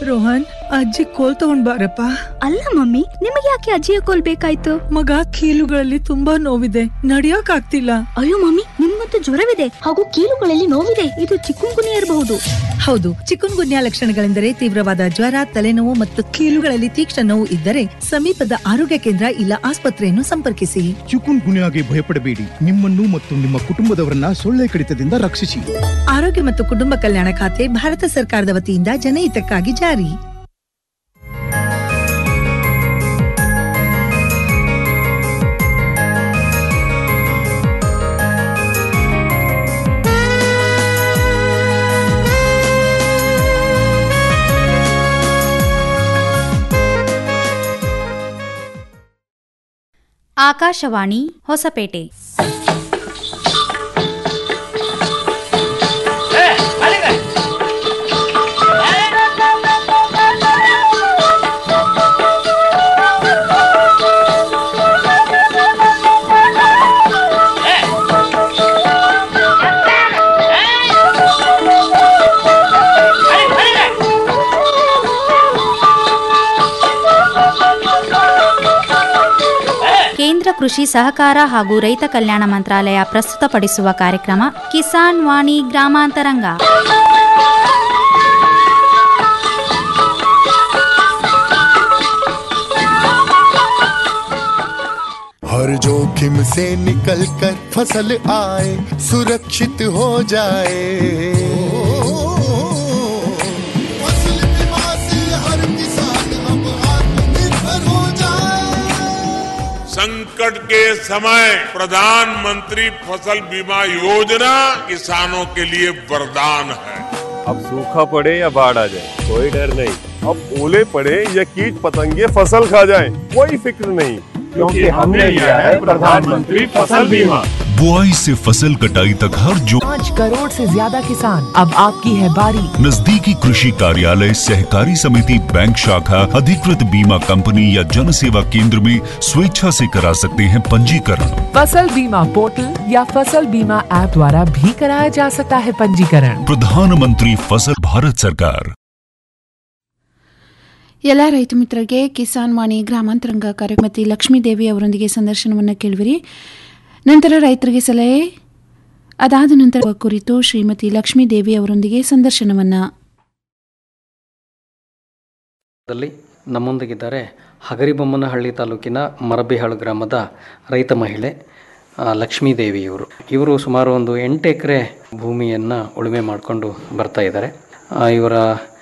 ರೋಹನ್ ಅಜ್ಜಿ ಕೋಲ್ ತಗೊಂಡ್ ಬಾರಪ್ಪ ಅಲ್ಲ ಮಮ್ಮಿ ನಿಮಗೆ ಯಾಕೆ ಅಜ್ಜಿಯ ಕೋಲ್ ಬೇಕಾಯ್ತು ಮಗ ಕೀಲುಗಳಲ್ಲಿ ತುಂಬಾ ನೋವಿದೆ ನಡಿಯಕ್ ಆಗ್ತಿಲ್ಲ ಅಯ್ಯೋ ಮಮ್ಮಿ ನಿಮ್ಗಂತೂ ಜ್ವರವಿದೆ ಹಾಗೂ ಕೀಲುಗಳಲ್ಲಿ ನೋವಿದೆ ಇದು ಚಿಕ್ಕುನ್ಗುನಿ ಇರಬಹುದು ಹೌದು ಚಿಕುನ್ ಗುನ್ಯಾ ಲಕ್ಷಣಗಳೆಂದರೆ ತೀವ್ರವಾದ ಜ್ವರ ತಲೆನೋವು ಮತ್ತು ಕೀಲುಗಳಲ್ಲಿ ತೀಕ್ಷ್ಣ ನೋವು ಇದ್ದರೆ ಸಮೀಪದ ಆರೋಗ್ಯ ಕೇಂದ್ರ ಇಲ್ಲ ಆಸ್ಪತ್ರೆಯನ್ನು ಸಂಪರ್ಕಿಸಿ ಚಿಕುನ್ ಗುನ್ಯಾಗೆ ಭಯಪಡಬೇಡಿ ನಿಮ್ಮನ್ನು ಮತ್ತು ನಿಮ್ಮ ಕುಟುಂಬದವರನ್ನ ಸೊಳ್ಳೆ ಕಡಿತದಿಂದ ರಕ್ಷಿಸಿ ಆರೋಗ್ಯ ಮತ್ತು ಕುಟುಂಬ ಕಲ್ಯಾಣ ಖಾತೆ ಭಾರತ ಸರ್ಕಾರದ ವತಿಯಿಂದ ಜನಹಿತಕ್ಕಾಗಿ ಜಾರಿ ಆಕಾಶವಾಣಿ ಹೊಸಪೇಟೆ ಕೇಂದ್ರ ಕೃಷಿ ಸಹಕಾರ ಹಾಗೂ ರೈತ ಕಲ್ಯಾಣ ಮಂತ್ರಾಲಯ ಪ್ರಸ್ತುತಪಡಿಸುವ ಕಾರ್ಯಕ್ರಮ ಕಿಸಾನ್ ವಾಣಿ ಗ್ರಾಮಾಂತರಂಗ हर जोखिम से निकल कर फसल आए सुरक्षित हो जाए फसल बीमा से हर किसान अब आत्मनिर्भर हो जाए संकट के समय प्रधानमंत्री फसल बीमा योजना किसानों के लिए वरदान है अब सूखा पड़े या बाढ़ आ जाए कोई डर नहीं अब ओले पड़े या कीट पतंगे फसल खा जाए कोई फिक्र नहीं क्योंकि हमने लिया है प्रधानमंत्री फसल बीमा बुआई से फसल कटाई तक हर जो पाँच करोड़ से ज्यादा किसान अब आपकी है बारी नजदीकी कृषि कार्यालय सहकारी समिति बैंक शाखा अधिकृत बीमा कंपनी या जन सेवा केंद्र में स्वेच्छा से करा सकते हैं पंजीकरण फसल बीमा पोर्टल या फसल बीमा ऐप द्वारा भी कराया जा सकता है पंजीकरण प्रधानमंत्री फसल भारत सरकार ಎಲ್ಲ ರೈತ ಮಿತ್ರರಿಗೆ ಕಿಸಾನ್ ವಾಣಿ ಗ್ರಾಮಾಂತರಂಗ ಕಾರ್ಯಕ್ರಮತಿ ಲಕ್ಷ್ಮೀದೇವಿ ಅವರೊಂದಿಗೆ ಸಂದರ್ಶನವನ್ನು ಕೇಳುವಿರಿ ನಂತರ ರೈತರಿಗೆ ಸಲಹೆ ಅದಾದ ನಂತರ ಕುರಿತು ಶ್ರೀಮತಿ ಲಕ್ಷ್ಮೀದೇವಿ ಅವರೊಂದಿಗೆ ಸಂದರ್ಶನವನ್ನು ದಲ್ಲಿ ನಮ್ಮೊಂದಿಗಿದ್ದಾರೆ ಹಗರಿಬೊಮ್ಮನಹಳ್ಳಿ ತಾಲೂಕಿನ ಮರಬಿಹಾಳು ಗ್ರಾಮದ ರೈತ ಮಹಿಳೆ ಆ, ಲಕ್ಷ್ಮೀದೇವಿ ಇವರು ಇವರು ಸುಮಾರು ಒಂದು ಎಂಟು ಎಕರೆ ಭೂಮಿಯನ್ನು ಉಳುಮೆ ಮಾಡಿಕೊಂಡು ಬರ್ತಾ ಇದ್ದಾರೆ ಆ, ಇವರ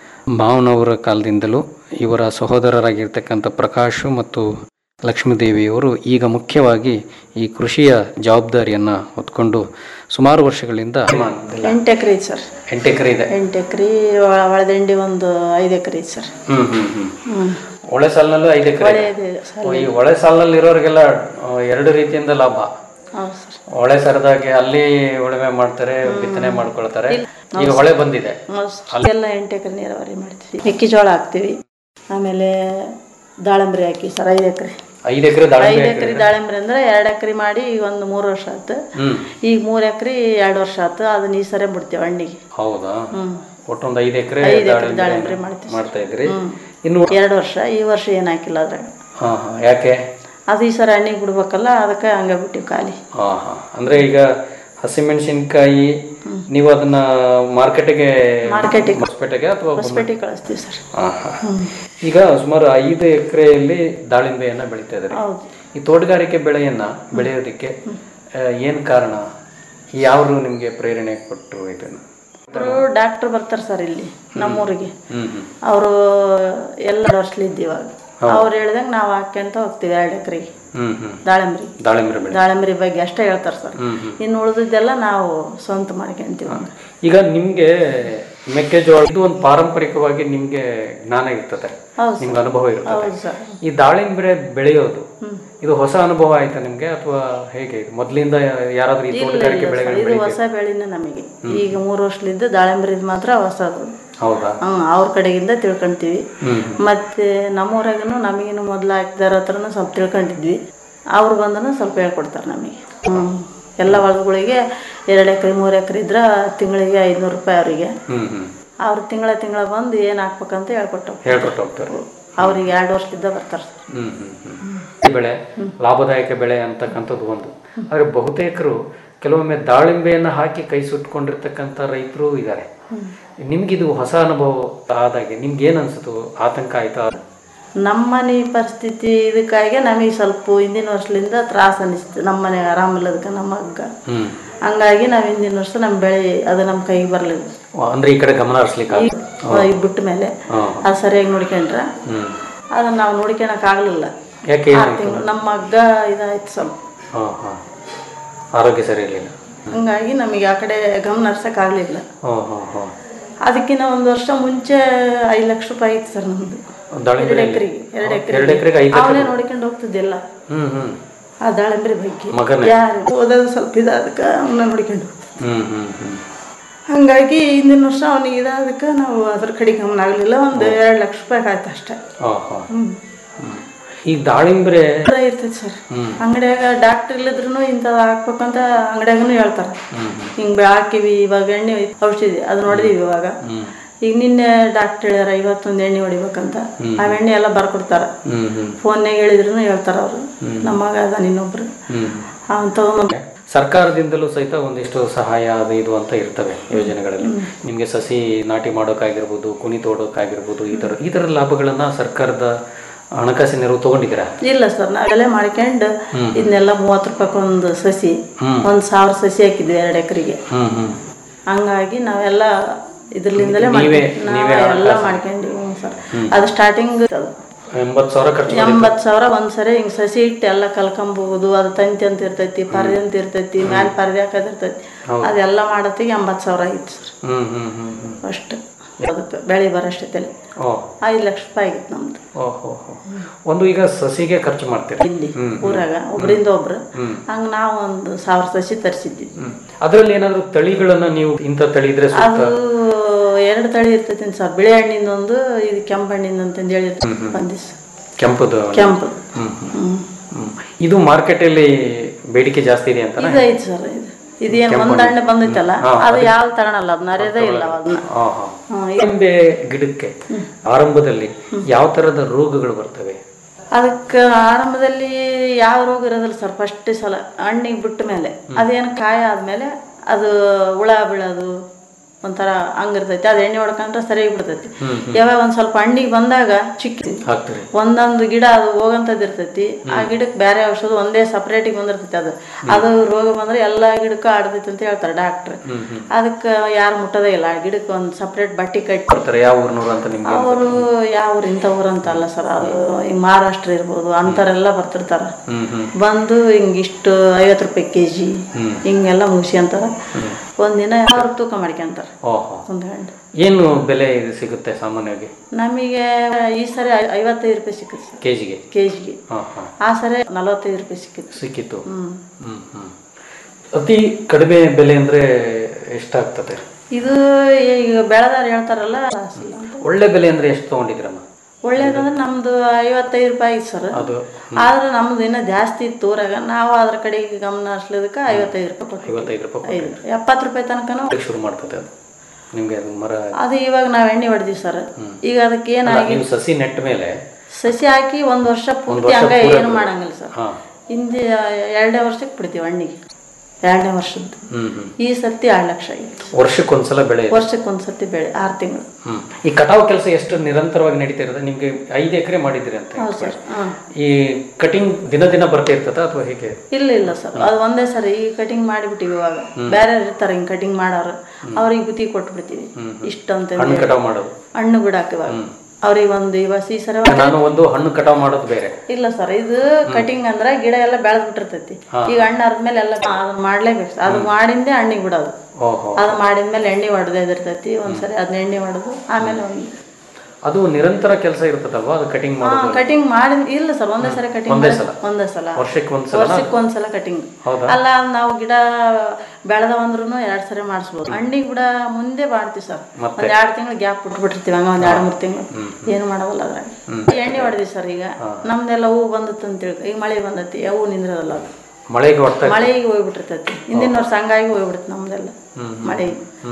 ಮಾವನವರ ಕಾಲದಿಂದಲೂ ಇವರ ಸಹೋದರರಾಗಿರ್ತಕ್ಕಂಥ ಪ್ರಕಾಶು ಮತ್ತು ಲಕ್ಷ್ಮೀದೇವಿಯವರು ಈಗ ಮುಖ್ಯವಾಗಿ ಈ ಕೃಷಿಯ ಜವಾಬ್ದಾರಿಯನ್ನು ಹೊತ್ಕೊಂಡು ಸುಮಾರು ವರ್ಷಗಳಿಂದ ಎಂಟು ಎಕರೆ ಐತೆ ಸರ್ ಎಂಟು ಎಕರೆ ಇದೆ ಎಂಟು ಎಕರೆ ಒಳದಂಡಿ ಒಂದು ಐದು ಎಕರೆ ಐತೆ ಸರ್ ಹ್ಮ್ ಹ್ಮ್ ಹ್ಮ್ ಹ್ಮ್. ಒಳೆ ಸಾಲಿನಲ್ಲೂ ಐದು ಎಕರೆ ಒಳ್ಳೆ ಇದೆ ಸಾಲ ಈ ಒಳೆ ಸಾಲಿನಲ್ಲಿ ಇರೋರಿಗೆಲ್ಲ ಆ, ಎರಡು ರೀತಿಯಿಂದ ಲಾಭ ಹೌದು ಸರ್ ಹೊಳೆ ಸರದಾಗಿ ಅಲ್ಲಿ ಉಳುಮೆ ಮಾಡ್ತಾರೆ ಬಿತ್ತನೆ ಮಾಡ್ಕೊಳ್ತಾರೆ ಈಗ ಹೊಳೆ ಬಂದಿದೆ ಹೌದು. ಎಲ್ಲ ಎಂಟು ಎಕರೆ ನೀರಾವರಿ ಮಾಡ್ತೀವಿ ಮೆಕ್ಕೆಜೋಳ ಹಾಕ್ತೀವಿ ಆಮೇಲೆ ದಾಳಂಬ್ರಿ ಹಾಕಿ ಸರ್ ಐದು ಎಕರೆ ಐದು ಎಕರೆ ದಾಳಿಂಬೆ ಐದು ಎಕರೆ ದಾಳಿಂಬ್ರಿ ಅಂದ್ರೆ ಎರಡು ಎಕರೆ ಮಾಡಿ ಈಗ ಒಂದು ಮೂರು ವರ್ಷ ಆಯ್ತು ಹ್ಮ್ ಈಗ ಮೂರು ಎಕರೆ ಎರಡು ವರ್ಷ ಆಯ್ತು ಅದನ್ನ ಈ ಸರಿ ಬಿಡ್ತೀವಿ ಹಣ್ಣಿಗೆ ಹೌದಾ ಹ್ಮ್. ಒಟ್ಟೊಂದು ಐದು ಎಕರೆ ಐದು ಎಕರೆ ದಾಳಿಂಬ್ರಿ ಮಾಡ್ತೀವಿ ಮಾಡ್ತಾ ಇದ್ರಿ ಹ್ಮ್. ಇನ್ನು ಎರಡು ವರ್ಷ ಈ ವರ್ಷ ಏನು ಹಾಕಿಲ್ಲ ಅದ್ರಾಗ ಹಾ ಹಾ ಯಾಕೆ ಅದು ಈ ಸರಿ ಹಣ್ಣಿಗೆ ಬಿಡ್ಬೇಕಲ್ಲ ಅದಕ್ಕೆ ಹಂಗೆ ಬಿಟ್ಟಿವಿ ಖಾಲಿ ಹಾ ಹಾ ಅಂದ್ರೆ ಈಗ ಹಸಿಮೆಣಸಿನಕಾಯಿ ನೀವು ಅದನ್ನ ಮಾರ್ಕೆಟಿಗೆ ಮಾರ್ಕೆಟಿಗೆ. ಹೊಸಪೇಟೆಗೆ ಅಥವಾ ಹೊಸಪೇಟೆಗೆ ಕಳಿಸ್ತೀವಿ ಸರ್ ಹಾ ಹಾ ಈಗ ಸುಮಾರು ಐದು ಎಕರೆಯಲ್ಲಿ ದಾಳಿಂಬೆಯನ್ನ ಬೆಳೀತಾ ಇದ್ದಾರೆ ಹೌದು. ಈ ತೋಟಗಾರಿಕೆ ಬೆಳೆಯನ್ನ ಬೆಳೆಯೋದಕ್ಕೆ ಆ, ಏನ್ ಕಾರಣ ಯಾರು ನಿಮ್ಗೆ ಪ್ರೇರಣೆ ಕೊಟ್ಟರು ಇದನ್ನ ಒಬ್ರು ಡಾಕ್ಟರ್ ಬರ್ತಾರೆ ಸರ್ ಇಲ್ಲಿ ನಮ್ಮೂರಿಗೆ ಹ್ಮ್ ಹ್ಮ್ ಅವರು ಎಲ್ಲ ವರ್ಷಲಿದ್ದು ಇವಾಗ ಅವ್ರು ಹೇಳ್ದಂಗೆ ನಾವು ಹಾಕ್ಯಂತ ಹೋಗ್ತೀವಿ ಎರಡು ಎಕರೆಗೆ ಹ್ಮ್ ಹ್ಮ್ ದಾಳಂಬ್ರಿ ದಾಳಿಂಬೆ ಬೆಳೆ ದಾಳಂಬ್ರಿ ಬಗ್ಗೆ ಅಷ್ಟೇ ಹೇಳ್ತಾರೆ ಸರ್ ಹ್ಮ್ ಹ್ಮ್ ಇನ್ನು ಉಳಿದಿದ್ದೆಲ್ಲ ನಾವು ಸ್ವಂತ ಮಾಡ್ಕೊಂತೀವಿ ಹಂಗೆ ಈಗ ನಿಮ್ಗೆ ಮೆಕ್ಕೆಜೋಳ ಇದು ಒಂದು ಪಾರಂಪರಿಕವಾಗಿ ನಿಮ್ಗೆ ಜ್ಞಾನ ಇರ್ತದೆ ಹೌದು ನಿಮ್ಗೆ ಅನುಭವ ಇರ್ತದೆ ಹೌದು ಸರ್ ಈ ದಾಳಿಂಬೆ ಬೆಳೆಯೋದು ಇದು ಹೊಸ ಅನುಭವ ಆಯ್ತಾ ನಿಮ್ಗೆ ಅಥವಾ ಹೇಗೆ ಇದು ಮೊದ್ಲಿಂದ ಯಾರಾದ್ರೂ ಈ ಇಲ್ಲ ತೋಟಗಾರಿಕೆ ಇಲ್ಲ ಸರ್ ಬೆಳೆಗಳು ಇದು ಬೆಳೀತಾ ಹೊಸ ಬೆಳೆನೇ ನಮಗೆ ಈಗ ಮೂರು ವರ್ಷಲಿದ್ದು ದಾಳಂಬ್ರಿದ್ ಮಾತ್ರ ಹೊಸದು ಹೌದಾ ಹ್ಮ್ ಅವ್ರ ಕಡೆಗಿಂದ ತಿಳ್ಕೊಂತೀವಿ ಹ್ಮ್ ಮತ್ತೆ ನಮ್ಮೂರಾಗನು ನಮಗಿನ್ನು ಮೊದ್ಲು ಹಾಕಿದಾರ ಹತ್ರನೂ ಸ್ವಲ್ಪ ತಿಳ್ಕೊಂಡಿದ್ವಿ ಅವ್ರು ಬಂದನು ಸ್ವಲ್ಪ ಹೇಳ್ಕೊಡ್ತಾರೆ ನಮಗೆ ಹ್ಮ್ ಎಲ್ಲ ಹೊಲಗಳಿಗೆ ಎರಡು ಎಕರೆ ಮೂರು ಎಕರೆ ಇದ್ರೆ ತಿಂಗಳಿಗೆ ಐದುನೂರು ರೂಪಾಯಿ ಅವರಿಗೆ ಹ್ಮ್ ಹ್ಮ್ ಅವ್ರು ತಿಂಗಳ ತಿಂಗಳ ಬಂದು ಏನು ಹಾಕ್ಬೇಕಂತ ಹೇಳ್ಕೊಟ್ಟು ಹೇಳ್ಕೊಟ್ಟು ಹೋಗ್ತಾರೆ ಅವ್ರಿಗೆ ಎರಡು ವರ್ಷದಿಂದ ಬರ್ತಾರೆ ಸರ್ ಹ್ಮ್ ಹ್ಮ್ ಹ್ಮ್ ಈ ಬೆಳೆ ಲಾಭದಾಯಕ ಬೆಳೆ ಅಂತಕ್ಕಂಥದ್ದು ಒಂದು ಆದರೆ ಬಹುತೇಕರು ಕೆಲವೊಮ್ಮೆ ದಾಳಿಂಬೆಯನ್ನು ಹಾಕಿ ಕೈ ಸುಟ್ಕೊಂಡಿರ್ತಕ್ಕಂಥ ರೈತರು ಇದ್ದಾರೆ ನಿಮ್ಗಿದು ಹೊಸ ಅನುಭವ ಆದಾಗೆ ನಿಮ್ಗೆ ಏನ್ ಅನ್ಸುತ್ತು ಆತಂಕ ಆಯ್ತಾ ನಮ್ಮ ಮನೆ ಪರಿಸ್ಥಿತಿ ಇದಕ್ಕಾಗಿ ನಮಗೆ ಸ್ವಲ್ಪ ಹಿಂದಿನ ವರ್ಷದಿಂದ ತ್ರಾಸ ಅನಿಸ್ತು ನಮ್ಮ ಮನೆ ಆರಾಮಿಲ್ಲದಕ್ಕೆ ನಮ್ಮ ಅಗ್ಗ ಹ್ಮ್ ಹಂಗಾಗಿ ನಾವು ಹಿಂದಿನ ವರ್ಷ ನಮ್ಮ ಬೆಳೆ ಅದು ನಮ್ಮ ಕೈಗೆ ಬರಲಿಲ್ಲ ಅಂದ್ರೆ ಈ ಕಡೆ ಗಮನ ಹರಿಸ್ಲಿಕ್ಕೆ ಈಗ ಬಿಟ್ಟ ಮೇಲೆ ಹಾ. ಅದು ಸರಿಯಾಗಿ ನೋಡ್ಕೊಂಡ್ರೆ ಹ್ಮ್ ಅದನ್ನ ನಾವು ನೋಡ್ಕೊಳಕ್ ಆಗ್ಲಿಲ್ಲ ಯಾಕೆ ಆರು ಏನಾಯ್ತು? ತಿಂಗಳು ನಮ್ಮ ಹಗ್ಗ ಇದಾಯ್ತು ಸ್ವಲ್ಪ ಹಾ ಹಾ ಆರೋಗ್ಯ ಸರಿ ಇರಲಿಲ್ಲ ಹಂಗಾಗಿ ನಮಗೆ ಆ ಕಡೆ ಗಮನ ಹರ್ಸಕ್ ಆಗ್ಲಿಲ್ಲ ಹೋ ಹೋ ಹೋ ಅದಕ್ಕಿಂತ ಒಂದು ವರ್ಷ ಮುಂಚೆ ಐದು ಲಕ್ಷ ರೂಪಾಯಿ ಇತ್ತು ಸರ್ ನಮ್ದು ದಾಳಿಂಬೆ ಎರಡು ಎಕರೆಗೆ ಎರಡು ಎರಡು ಎಕರೆಗೆ ಐದು ಅವನೇ ಲಕ್ಷ ನೋಡ್ಕೊಂಡು ಹೋಗ್ತಿದ್ದಿಲ್ಲ ಹ್ಮ್ ಹ್ಮ್ ಆ ದಾಳಿಂಬೆ ಬಗ್ಗೆ ಮಗನೇ? ಯಾರು ಓದೋದು ಸ್ವಲ್ಪ ಇದಾದಕ್ಕೆ ಅವನ್ನ ನೋಡ್ಕೊಂಡು ಹೋಗ್ತಿದ್ದ. ಹ್ಮ್ ಹ್ಮ್ ಹ್ಮ್ ಹಂಗಾಗಿ ಹಿಂದಿನ ವರ್ಷ ಅವನಿಗೆ ಇದಾದಕ್ಕೆ ನಾವು ಅದ್ರ ಕಡೆ ಗಮನ ಆಗಲಿಲ್ಲ ಒಂದು ಎರಡು ಲಕ್ಷ ರೂಪಾಯಿ ಆಯ್ತು ಅಷ್ಟೇ ಹಾ ಹಾ ಹ್ಮ್ ಈ ದಾಳಿಂಬ್ರೆ ಇರ್ತೈತೆ ಸರ್ ಹ್ಮ್ ಅಂಗಡಿಯಾಗ ಡಾಕ್ಟರ್ ಇಲ್ಲದ್ರೂ ಇಂಥದ್ದು ಹಾಕ್ಬೇಕಂತ ಅಂಗಡಿಯಾಗನು ಹೇಳ್ತಾರೆ ಹ್ಮ್ ಹಿಂಗೆ ಹಾಕಿವಿ ಇವಾಗ ಎಣ್ಣೆ ಔಷಧಿ ಅದು ನೋಡಿದೀವಿ ಇವಾಗ ಹ್ಮ್ ಈಗ ನಿನ್ನೆ ಡಾಕ್ಟರ್ ಹೇಳ್ಯಾರ ಇವತ್ತೊಂದು ಎಣ್ಣೆ ಹೊಡಿಬೇಕಂತ ಹ್ಮ್. ಆ ಎಣ್ಣೆ ಎಲ್ಲ ಬರ್ಕೊಡ್ತಾರ ಹ್ಮ್ ಹ್ಮ್ ಫೋನ್ಯಾಗ ಹೇಳಿದ್ರು ಹೇಳ್ತಾರ ಅವರು ಹ್ಮ್. ನಮ್ಮ ಮಗ ಅದ ಇನ್ನೊಬ್ರು ಹ್ಮ್ ಅವನ್ ತಗೊಂಡ್ ಸರ್ಕಾರದಿಂದಲೂ ಸಹಿತ ಒಂದಿಷ್ಟು ಸಹಾಯ ಅದು ಇದು ಅಂತ ಇರ್ತವೆ ಯೋಜನೆಗಳಲ್ಲಿ ನಿಮಗೆ ಸಸಿ ನಾಟಿ ಮಾಡೋಕ್ಕಾಗಿರ್ಬೋದು ಕುನಿ ತೋಡೋಕ್ಕಾಗಿರ್ಬೋದು ಈ ಥರ ಈ ಥರ ಲಾಭಗಳನ್ನ ಸರ್ಕಾರದ ಹಣಕಾಸಿನ ನೆರವು ತಗೊಂಡಿದ್ದೀರಾ ಇಲ್ಲ ಸರ್ ನಾವೆಲ್ಲ ಮಾಡ್ಕೊಂಡು ಹ್ಮ್. ಇದನ್ನೆಲ್ಲ ಮೂವತ್ತು ರೂಪಾಯಿ ಒಂದು ಸಸಿ ಹ್ಮ್. ಒಂದ್ ಸಾವಿರ ಸಸಿ ಹಾಕಿದ್ವಿ ಎರಡು ಎಕರೆಗೆ ಹ್ಮ್ ಹ್ಮ್ ಹಂಗಾಗಿ ನಾವೆಲ್ಲ ಇದ್ರಲಿಂದಲೇ ನೀವೇ- ಮಾಡ್ಕೊಂಡು ನೀವೇ ನಾವೆಲ್ಲ ಹಣಕಾಸು- ಮಾಡ್ಕೊಂಡ್ವಿ ಹ್ಞೂ ಸರ್ ಹ್ಮ್. ಅದು ಸ್ಟಾರ್ಟಿಂಗ್ ಎಂಬತ್ತು ಸಾವಿರ ಖರ್ಚು ಮಾಡಿದ್ದು. ಎಂಬತ್ತು ಸಾವಿರ ಒಂದ್ಸರಿ ಹಿಂಗ್ ಸಸಿ ಇಟ್ಟು ಎಲ್ಲ ಕಲ್ಕೊಂಬೋದು ಅದು ತಂತಿ ಅಂತ ಇರ್ತೈತಿ ಪರದೆ ಅಂತ ಇರ್ತೈತಿ ಮ್ಯಾಲ ಪರದೆ ಹಾಕೋದ್ ಇರ್ತೈತಿ ಹೌದು. ಅದೆಲ್ಲ ಮಾಡೋತ್ತಿಗೆ ಎಂಬತ್ತು ಸಾವಿರ ಆಗಿತ್ತು ಸರ್ ಹ್ಮ್ ಹ್ಮ್ ಹ್ಮ್ ಹ್ಮ್ ಅಷ್ಟು ಅದಕ್ಕೆ ಬೆಳೆ ಬರೋಷ್ಟೊತ್ತಲ್ಲಿ ಓ ಐದು ಲಕ್ಷ ರೂಪಾಯಿ ಆಗಿತ್ತು ನಮ್ದು ಓಹೋ ಒಂದು ಈಗ ಸಸಿಗೆ ಖರ್ಚು ಮಾಡ್ತೀರಾ ಇಲ್ಲಿ ಹ್ಮ್ ಊರಾಗ ಒಬ್ರಿಂದ ಒಬ್ರು ಹ್ಮ್. ಹಂಗ ನಾವು ಒಂದು ಸಾವಿರ ಸಸಿ ತರಿಸಿದ್ವಿ ಹ್ಮ್ ಅದರಲ್ಲಿ ಏನಾದ್ರು ತಳಿಗಳನ್ನ ನೀವು ಇಂಥ ತಳಿ ಇದ್ರೆ ಅದು ಸೂಕ್ತ ಎರಡು ತಳಿ ಇರ್ತೈತಿ ಸರ್ ಬಿಳಿ ಹಣ್ಣಿಂದೊಂದು ಇದು ಕೆಂಪು ಹಣ್ಣಿಂದ ಅಂತಂದು ಹೇಳಿ ಹ್ಮ್, ಹ್ಮ್. ಒಂದಿವ್ಸ ಕೆಂಪುದು ಕೆಂಪು ಹ್ಮ್ ಹ್ಮ್ ಹ್ಮ್ ಹ್ಮ್. ಇದು ಮಾರ್ಕೆಟಲ್ಲಿ ಬೇಡಿಕೆ ಜಾಸ್ತಿ ಇದೆ ಅಂತ ಇದು ಐತಿ ಸರ್ ಇದು ಇದೇನು ಕೆಂಪು ಒಂದ್ ಹಣ್ಣು. ಹಣ್ಣು ಬಂದೈತಲ್ಲ ಹಾ, ಅದು ಅದು- ಯಾವ ತಗೊಳಲ್ಲ ಅದನ್ನ ಅರೆದೇ ಇಲ್ಲ ಅದನ್ನ ನಿಂಬೆ ಗಿಡಕ್ಕೆ ಆರಂಭದಲ್ಲಿ ಯಾವ ತರದ ರೋಗಗಳು ಬರ್ತವೆ ಅದಕ್ಕೆ ಆರಂಭದಲ್ಲಿ ಯಾವ ರೋಗ ಇರೋದಿಲ್ಲ ಸರ್ ಫಸ್ಟ್ ಸಲ ಹಣ್ಣಿಗೆ ಬಿಟ್ಟ ಮೇಲೆ ಅದೇನು ಕಾಯ ಆದ್ಮೇಲೆ ಅದು ಹುಳ ಬೀಳೋದು ಒಂಥರ ಹಂಗಿರ್ತೈತಿ ಅದು ಎಣ್ಣೆ ಹೊಡ್ಕೊಂಡ್ರೆ ಸರಿಯಾಗಿ ಬಿಡ್ತೈತಿ ಹ್ಮ್, ಹ್ಮ್. ಯಾವಾಗ ಒಂದ್ ಸ್ವಲ್ಪ ಹಣ್ಣಿಗೆ ಬಂದಾಗ ಚಿಕ್ಕ ಹಾಕ್ತೀರಿ ಒಂದೊಂದು ಗಿಡ ಅದು ಹೋಗಂತದ್ ಇರ್ತೈತಿ ಆ ಗಿಡಕ್ಕೆ ಬೇರೆ ಔಷಧ ಒಂದೇ ಸಪ್ರೇಟಿಗೆ ಬಂದಿರ್ತೈತಿ ಅದು ಅದು ರೋಗ ಬಂದ್ರೆ ಎಲ್ಲಾ ಗಿಡಕ್ಕೂ ಆಡ್ತೈತಿ ಅಂತ ಹೇಳ್ತಾರೆ ಡಾಕ್ಟ್ರ್ ಹ್ಮ್ ಹ್ಮ್ ಅದಕ್ಕೆ ಯಾರು ಮುಟ್ಟೋದೇ ಇಲ್ಲ ಆ ಗಿಡಕ್ಕೆ ಒಂದು ಸಪ್ರೇಟ್ ಬಟ್ಟೆ ಕಟ್ಟಿ ಬರ್ತಾರೆ ಯಾವ ಊರ್ನೂರು ಅಂತ ನಿಮ್ಗೆ ಅವರು ಯಾವ ಊರು ಇಂಥ ಊರು ಅಂತ ಅಲ್ಲ ಸರ್ ಅದು ಈ ಮಹಾರಾಷ್ಟ್ರ ಇರ್ಬೋದು ಅಂಥವ್ರೆಲ್ಲ ಬರ್ತಿರ್ತಾರ ಹ್ಮ್ ಹ್ಮ್ ಬಂದು ಹಿಂಗ್ ಇಷ್ಟು ಐವತ್ತು ರೂಪಾಯಿ ಕೆ ಜಿ ಹ್ಮ್. ಹಿಂಗೆಲ್ಲ ಮುಗಿಸ್ಕೊಂತಾರ ಒಂದಿನ ಅವ್ರು ತೂಕ ಮಾಡ್ಕೊಂತಾರ ಓಹೋ ಒಂದು ಗಂಟೆ ಏನು ಬೆಲೆ ಇದು ಸಿಗುತ್ತೆ ಸಾಮಾನ್ಯವಾಗಿ ನಮಗೆ ಈ ಸರಿ ಐ- ಐವತ್ತೈದು ರೂಪಾಯಿ ಸಿಕ್ಕಿತ್ತು ಸರ್ ಕೆಜಿಗೆ ಕೆ ಜಿಗೆ ಹಾ ಹಾ ಆ ಸರಿ ನಲವತ್ತೈದು ರೂಪಾಯಿ ಸಿಕ್ಕಿತ್ತು ಸಿಕ್ಕಿತ್ತು ಹ್ಮ್ ಹ್ಮ್ ಹ್ಮ್ ಅತಿ ಕಡಿಮೆ ಬೆಲೆ ಅಂದ್ರೆ ಎಷ್ಟಾಗ್ತದೆ ಇದು ಈಗ ಬೆಳೆದಾರ ಹೇಳ್ತಾರಲ್ಲ ಲಾಸಿಲ್ಲ ಅಂತ. ಒಳ್ಳೆ ಬೆಲೆ ಅಂದ್ರೆ ಎಷ್ಟು ತಗೊಂಡಿದ್ದೀರಮ್ಮ ಒಳ್ಳೇದಂದ್ರೆ ನಮ್ದು ಐವತ್ತೈದು ರೂಪಾಯಿ ಇತ್ತು ಸರ್ ಅದು ಆದ್ರೆ ನಮ್ದು ಇನ್ನೂ ಜಾಸ್ತಿ ಇತ್ತು ಊರಾಗ ನಾವು ಅದ್ರ ಕಡೆಗೆ ಗಮನ ಹರಿಸ್ಲಿದಕ್ಕೆ ಐವತ್ತೈದು ರೂಪಾಯಿ ಕೊಟ್ಟು ಐವತ್ತೈದು ರೂಪಾಯಿ ಐದು ಎಪ್ಪತ್ತು ರೂಪಾಯಿ ತನಕನೂ ಕೊಡ್ಲಿಕ್ಕೆ ಶುರು ಮಾಡ್ತದೆ ಅದು ನಿಮ್ಗೆ ಅದು ಮರ ಅದು ಇವಾಗ ನಾವು ಎಣ್ಣೆ ಹೊಡೆದಿವಿ ಸರ್ ಈಗ ಅದಕ್ಕೆ ಅಲ್ಲ, ಏನಾಗಿ ನೀವು ಸಸಿ ನೆಟ್ಟ ಮೇಲೆ ಸಸಿ ಹಾಕಿ ಒಂದು ವರ್ಷ ಪೂರ್ತಿ ವರ್ಷ ಹಂಗ ಪೂರ ಏನು ಮಾಡಂಗಿಲ್ಲ ಸರ್ ಹಾ ಹಿಂದೆ ಎರಡನೇ ವರ್ಷಕ್ಕೆ ಬಿಡ್ತೀವಿ ಹಣ್ಣಿಗೆ ಎರಡನೇ ವರ್ಷದ್ದು ಹ್ಮ್ ಹ್ಮ್ ಈ ಸರ್ತಿ ಎರಡು ಲಕ್ಷ ಆಗಿತ್ತು ವರ್ಷಕ್ಕೊಂದ್ಸಲ ಬೆಳೆ ಇದೆ. ವರ್ಷಕ್ಕೆ ಒಂದು ಸರ್ತಿ ಬೆಳೆ ಆರು ತಿಂಗಳು ಹ್ಮ್ ಈ ಕಟಾವು ಕೆಲಸ ಎಷ್ಟು ನಿರಂತರವಾಗಿ ನಡೀತಾ ಇರೋದು ನಿಮ್ಗೆ ಐದು ಎಕರೆ ಮಾಡಿದ್ದೀರಿ ಅಂತ ಹೌದು ಸರ್ ಹಾಂ ಈ ಕಟಿಂಗ್ ದಿನ ದಿನ ಬರ್ತಾ ಇರ್ತದ ಅಥವಾ ಹೇಗೆ ಇಲ್ಲ ಇಲ್ಲ ಸರ್ ಅದು ಒಂದೇ ಸರಿ ಈ ಕಟಿಂಗ್ ಮಾಡಿಬಿಟ್ಟಿವಿ ಇವಾಗ ಬೇರೆ ಇರ್ತಾರೆ ಹಿಂಗೆ ಕಟಿಂಗ್ ಮಾಡೋರು ಅವ್ರಿಗೆ ಗುತ್ತಿ ಕೊಟ್ಬಿಡ್ತೀವಿ ಇಷ್ಟು ಅಂತ ಹಣ್ಣು ಕಟಾವು ಮಾಡೋದು ಹಣ್ಣು ಬಿಡಾಕ ಇವಾಗ ಅವ್ರಿಗೆ ಒಂದು ಇವಾಗ ಈ ಸರಿ ಒಂದು- ನಾನು ಒಂದು ಹಣ್ಣು ಕಟಾವು ಮಾಡೋದು ಬೇರೆ ಇಲ್ಲ ಸರ್ ಇದು ಕಟಿಂಗ್ ಅಂದ್ರೆ ಗಿಡ ಎಲ್ಲ ಬೆಳೆದ್ ಬಿಟ್ಟಿರ್ತೈತಿ ಹಾ. ಈಗ ಹಣ್ಣು ಅರ್ದ್ಮೇಲೆ ಎಲ್ಲ ಅದನ್ನ ಮಾಡ್ಲೇಬೇಕು ಅದು ಮಾಡಿಂದೇ ಹಣ್ಣಿಗೆ ಬಿಡೋದು ಓಹೋ ಅದು ಮಾಡಿದ್ಮೇಲೆ ಎಣ್ಣೆ ಹೊಡೆದಿರ್ತೈತಿ ಒಂದ್ಸರಿ ಅದನ್ನ ಎಣ್ಣೆ ಹೊಡೆದು ಆಮೇಲೆ ಒಂದು ಅದು ನಿರಂತರ ಕೆಲಸ ಇರ್ತದಲ್ವಾ ಅದು ಕಟಿಂಗ್ ಹಾ ಮಾಡೋದು ಕಟಿಂಗ್ ಮಾಡಿ ಇಲ್ಲ ಸರ್ ಒಂದೇ ಸರಿ ಕಟಿಂಗ್ ಒಂದೇ ಸಲ? ಒಂದೇ ಸಲ ವರ್ಷಕ್ಕೆ ಒಂದ್ ಸಲ ವರ್ಷಕ್ಕೆ ಒಂದ್ಸಲ ಕಟಿಂಗ್ ಹೌದಾ? ಅಲ್ಲ ನಾವು ಗಿಡ ಬೆಳೆದವಂದ್ರೂ ಎರಡ್ ಸರಿ ಮಾಡಿಸ್ಬೋದು ಹಣ್ಣಿಗೆ ಗಿಡ ಮುಂದೆ ಮಾಡ್ತೀವಿ ಸರ್ ಮತ್ತೆ? ಒಂದ್ ಎರಡು ತಿಂಗಳು ಗ್ಯಾಪ್ ಬಿಟ್ಬಿಟ್ಟಿರ್ತೀವಿ ಹಂಗ ಒಂದ್ ಎರಡು ಮೂರು ತಿಂಗಳು ಏನು ಮಾಡವಲ್ಲ ಅದ್ರಾಗ ಎಣ್ಣೆ ಹೊಡೆದಿ ಸರ್ ಈಗ ನಮ್ದೆಲ್ಲ ಹೂ ಬಂದತ್ತು ಅಂತ ತಿಳ್ಕೊ ಈಗ ಮಳೆ ಬಂದತಿ ಹೂ ನಿಂದ್ರದಲ್ಲ ಅದು ಮಳೆಗೆ ಹೊಡ್ತಾ ಮಳೆಗೆ ಹೋಗ್ಬಿಟ್ಟಿರ್ತೈತಿ ಹಿಂದಿನ ವರ್ಷ ಹಂಗಾಗಿ ಹೋಗ್ಬಿಡುತ್ತೆ ನಮ್ದೆಲ್ಲ ಮಳೆಗೆ ಹ್ಮ್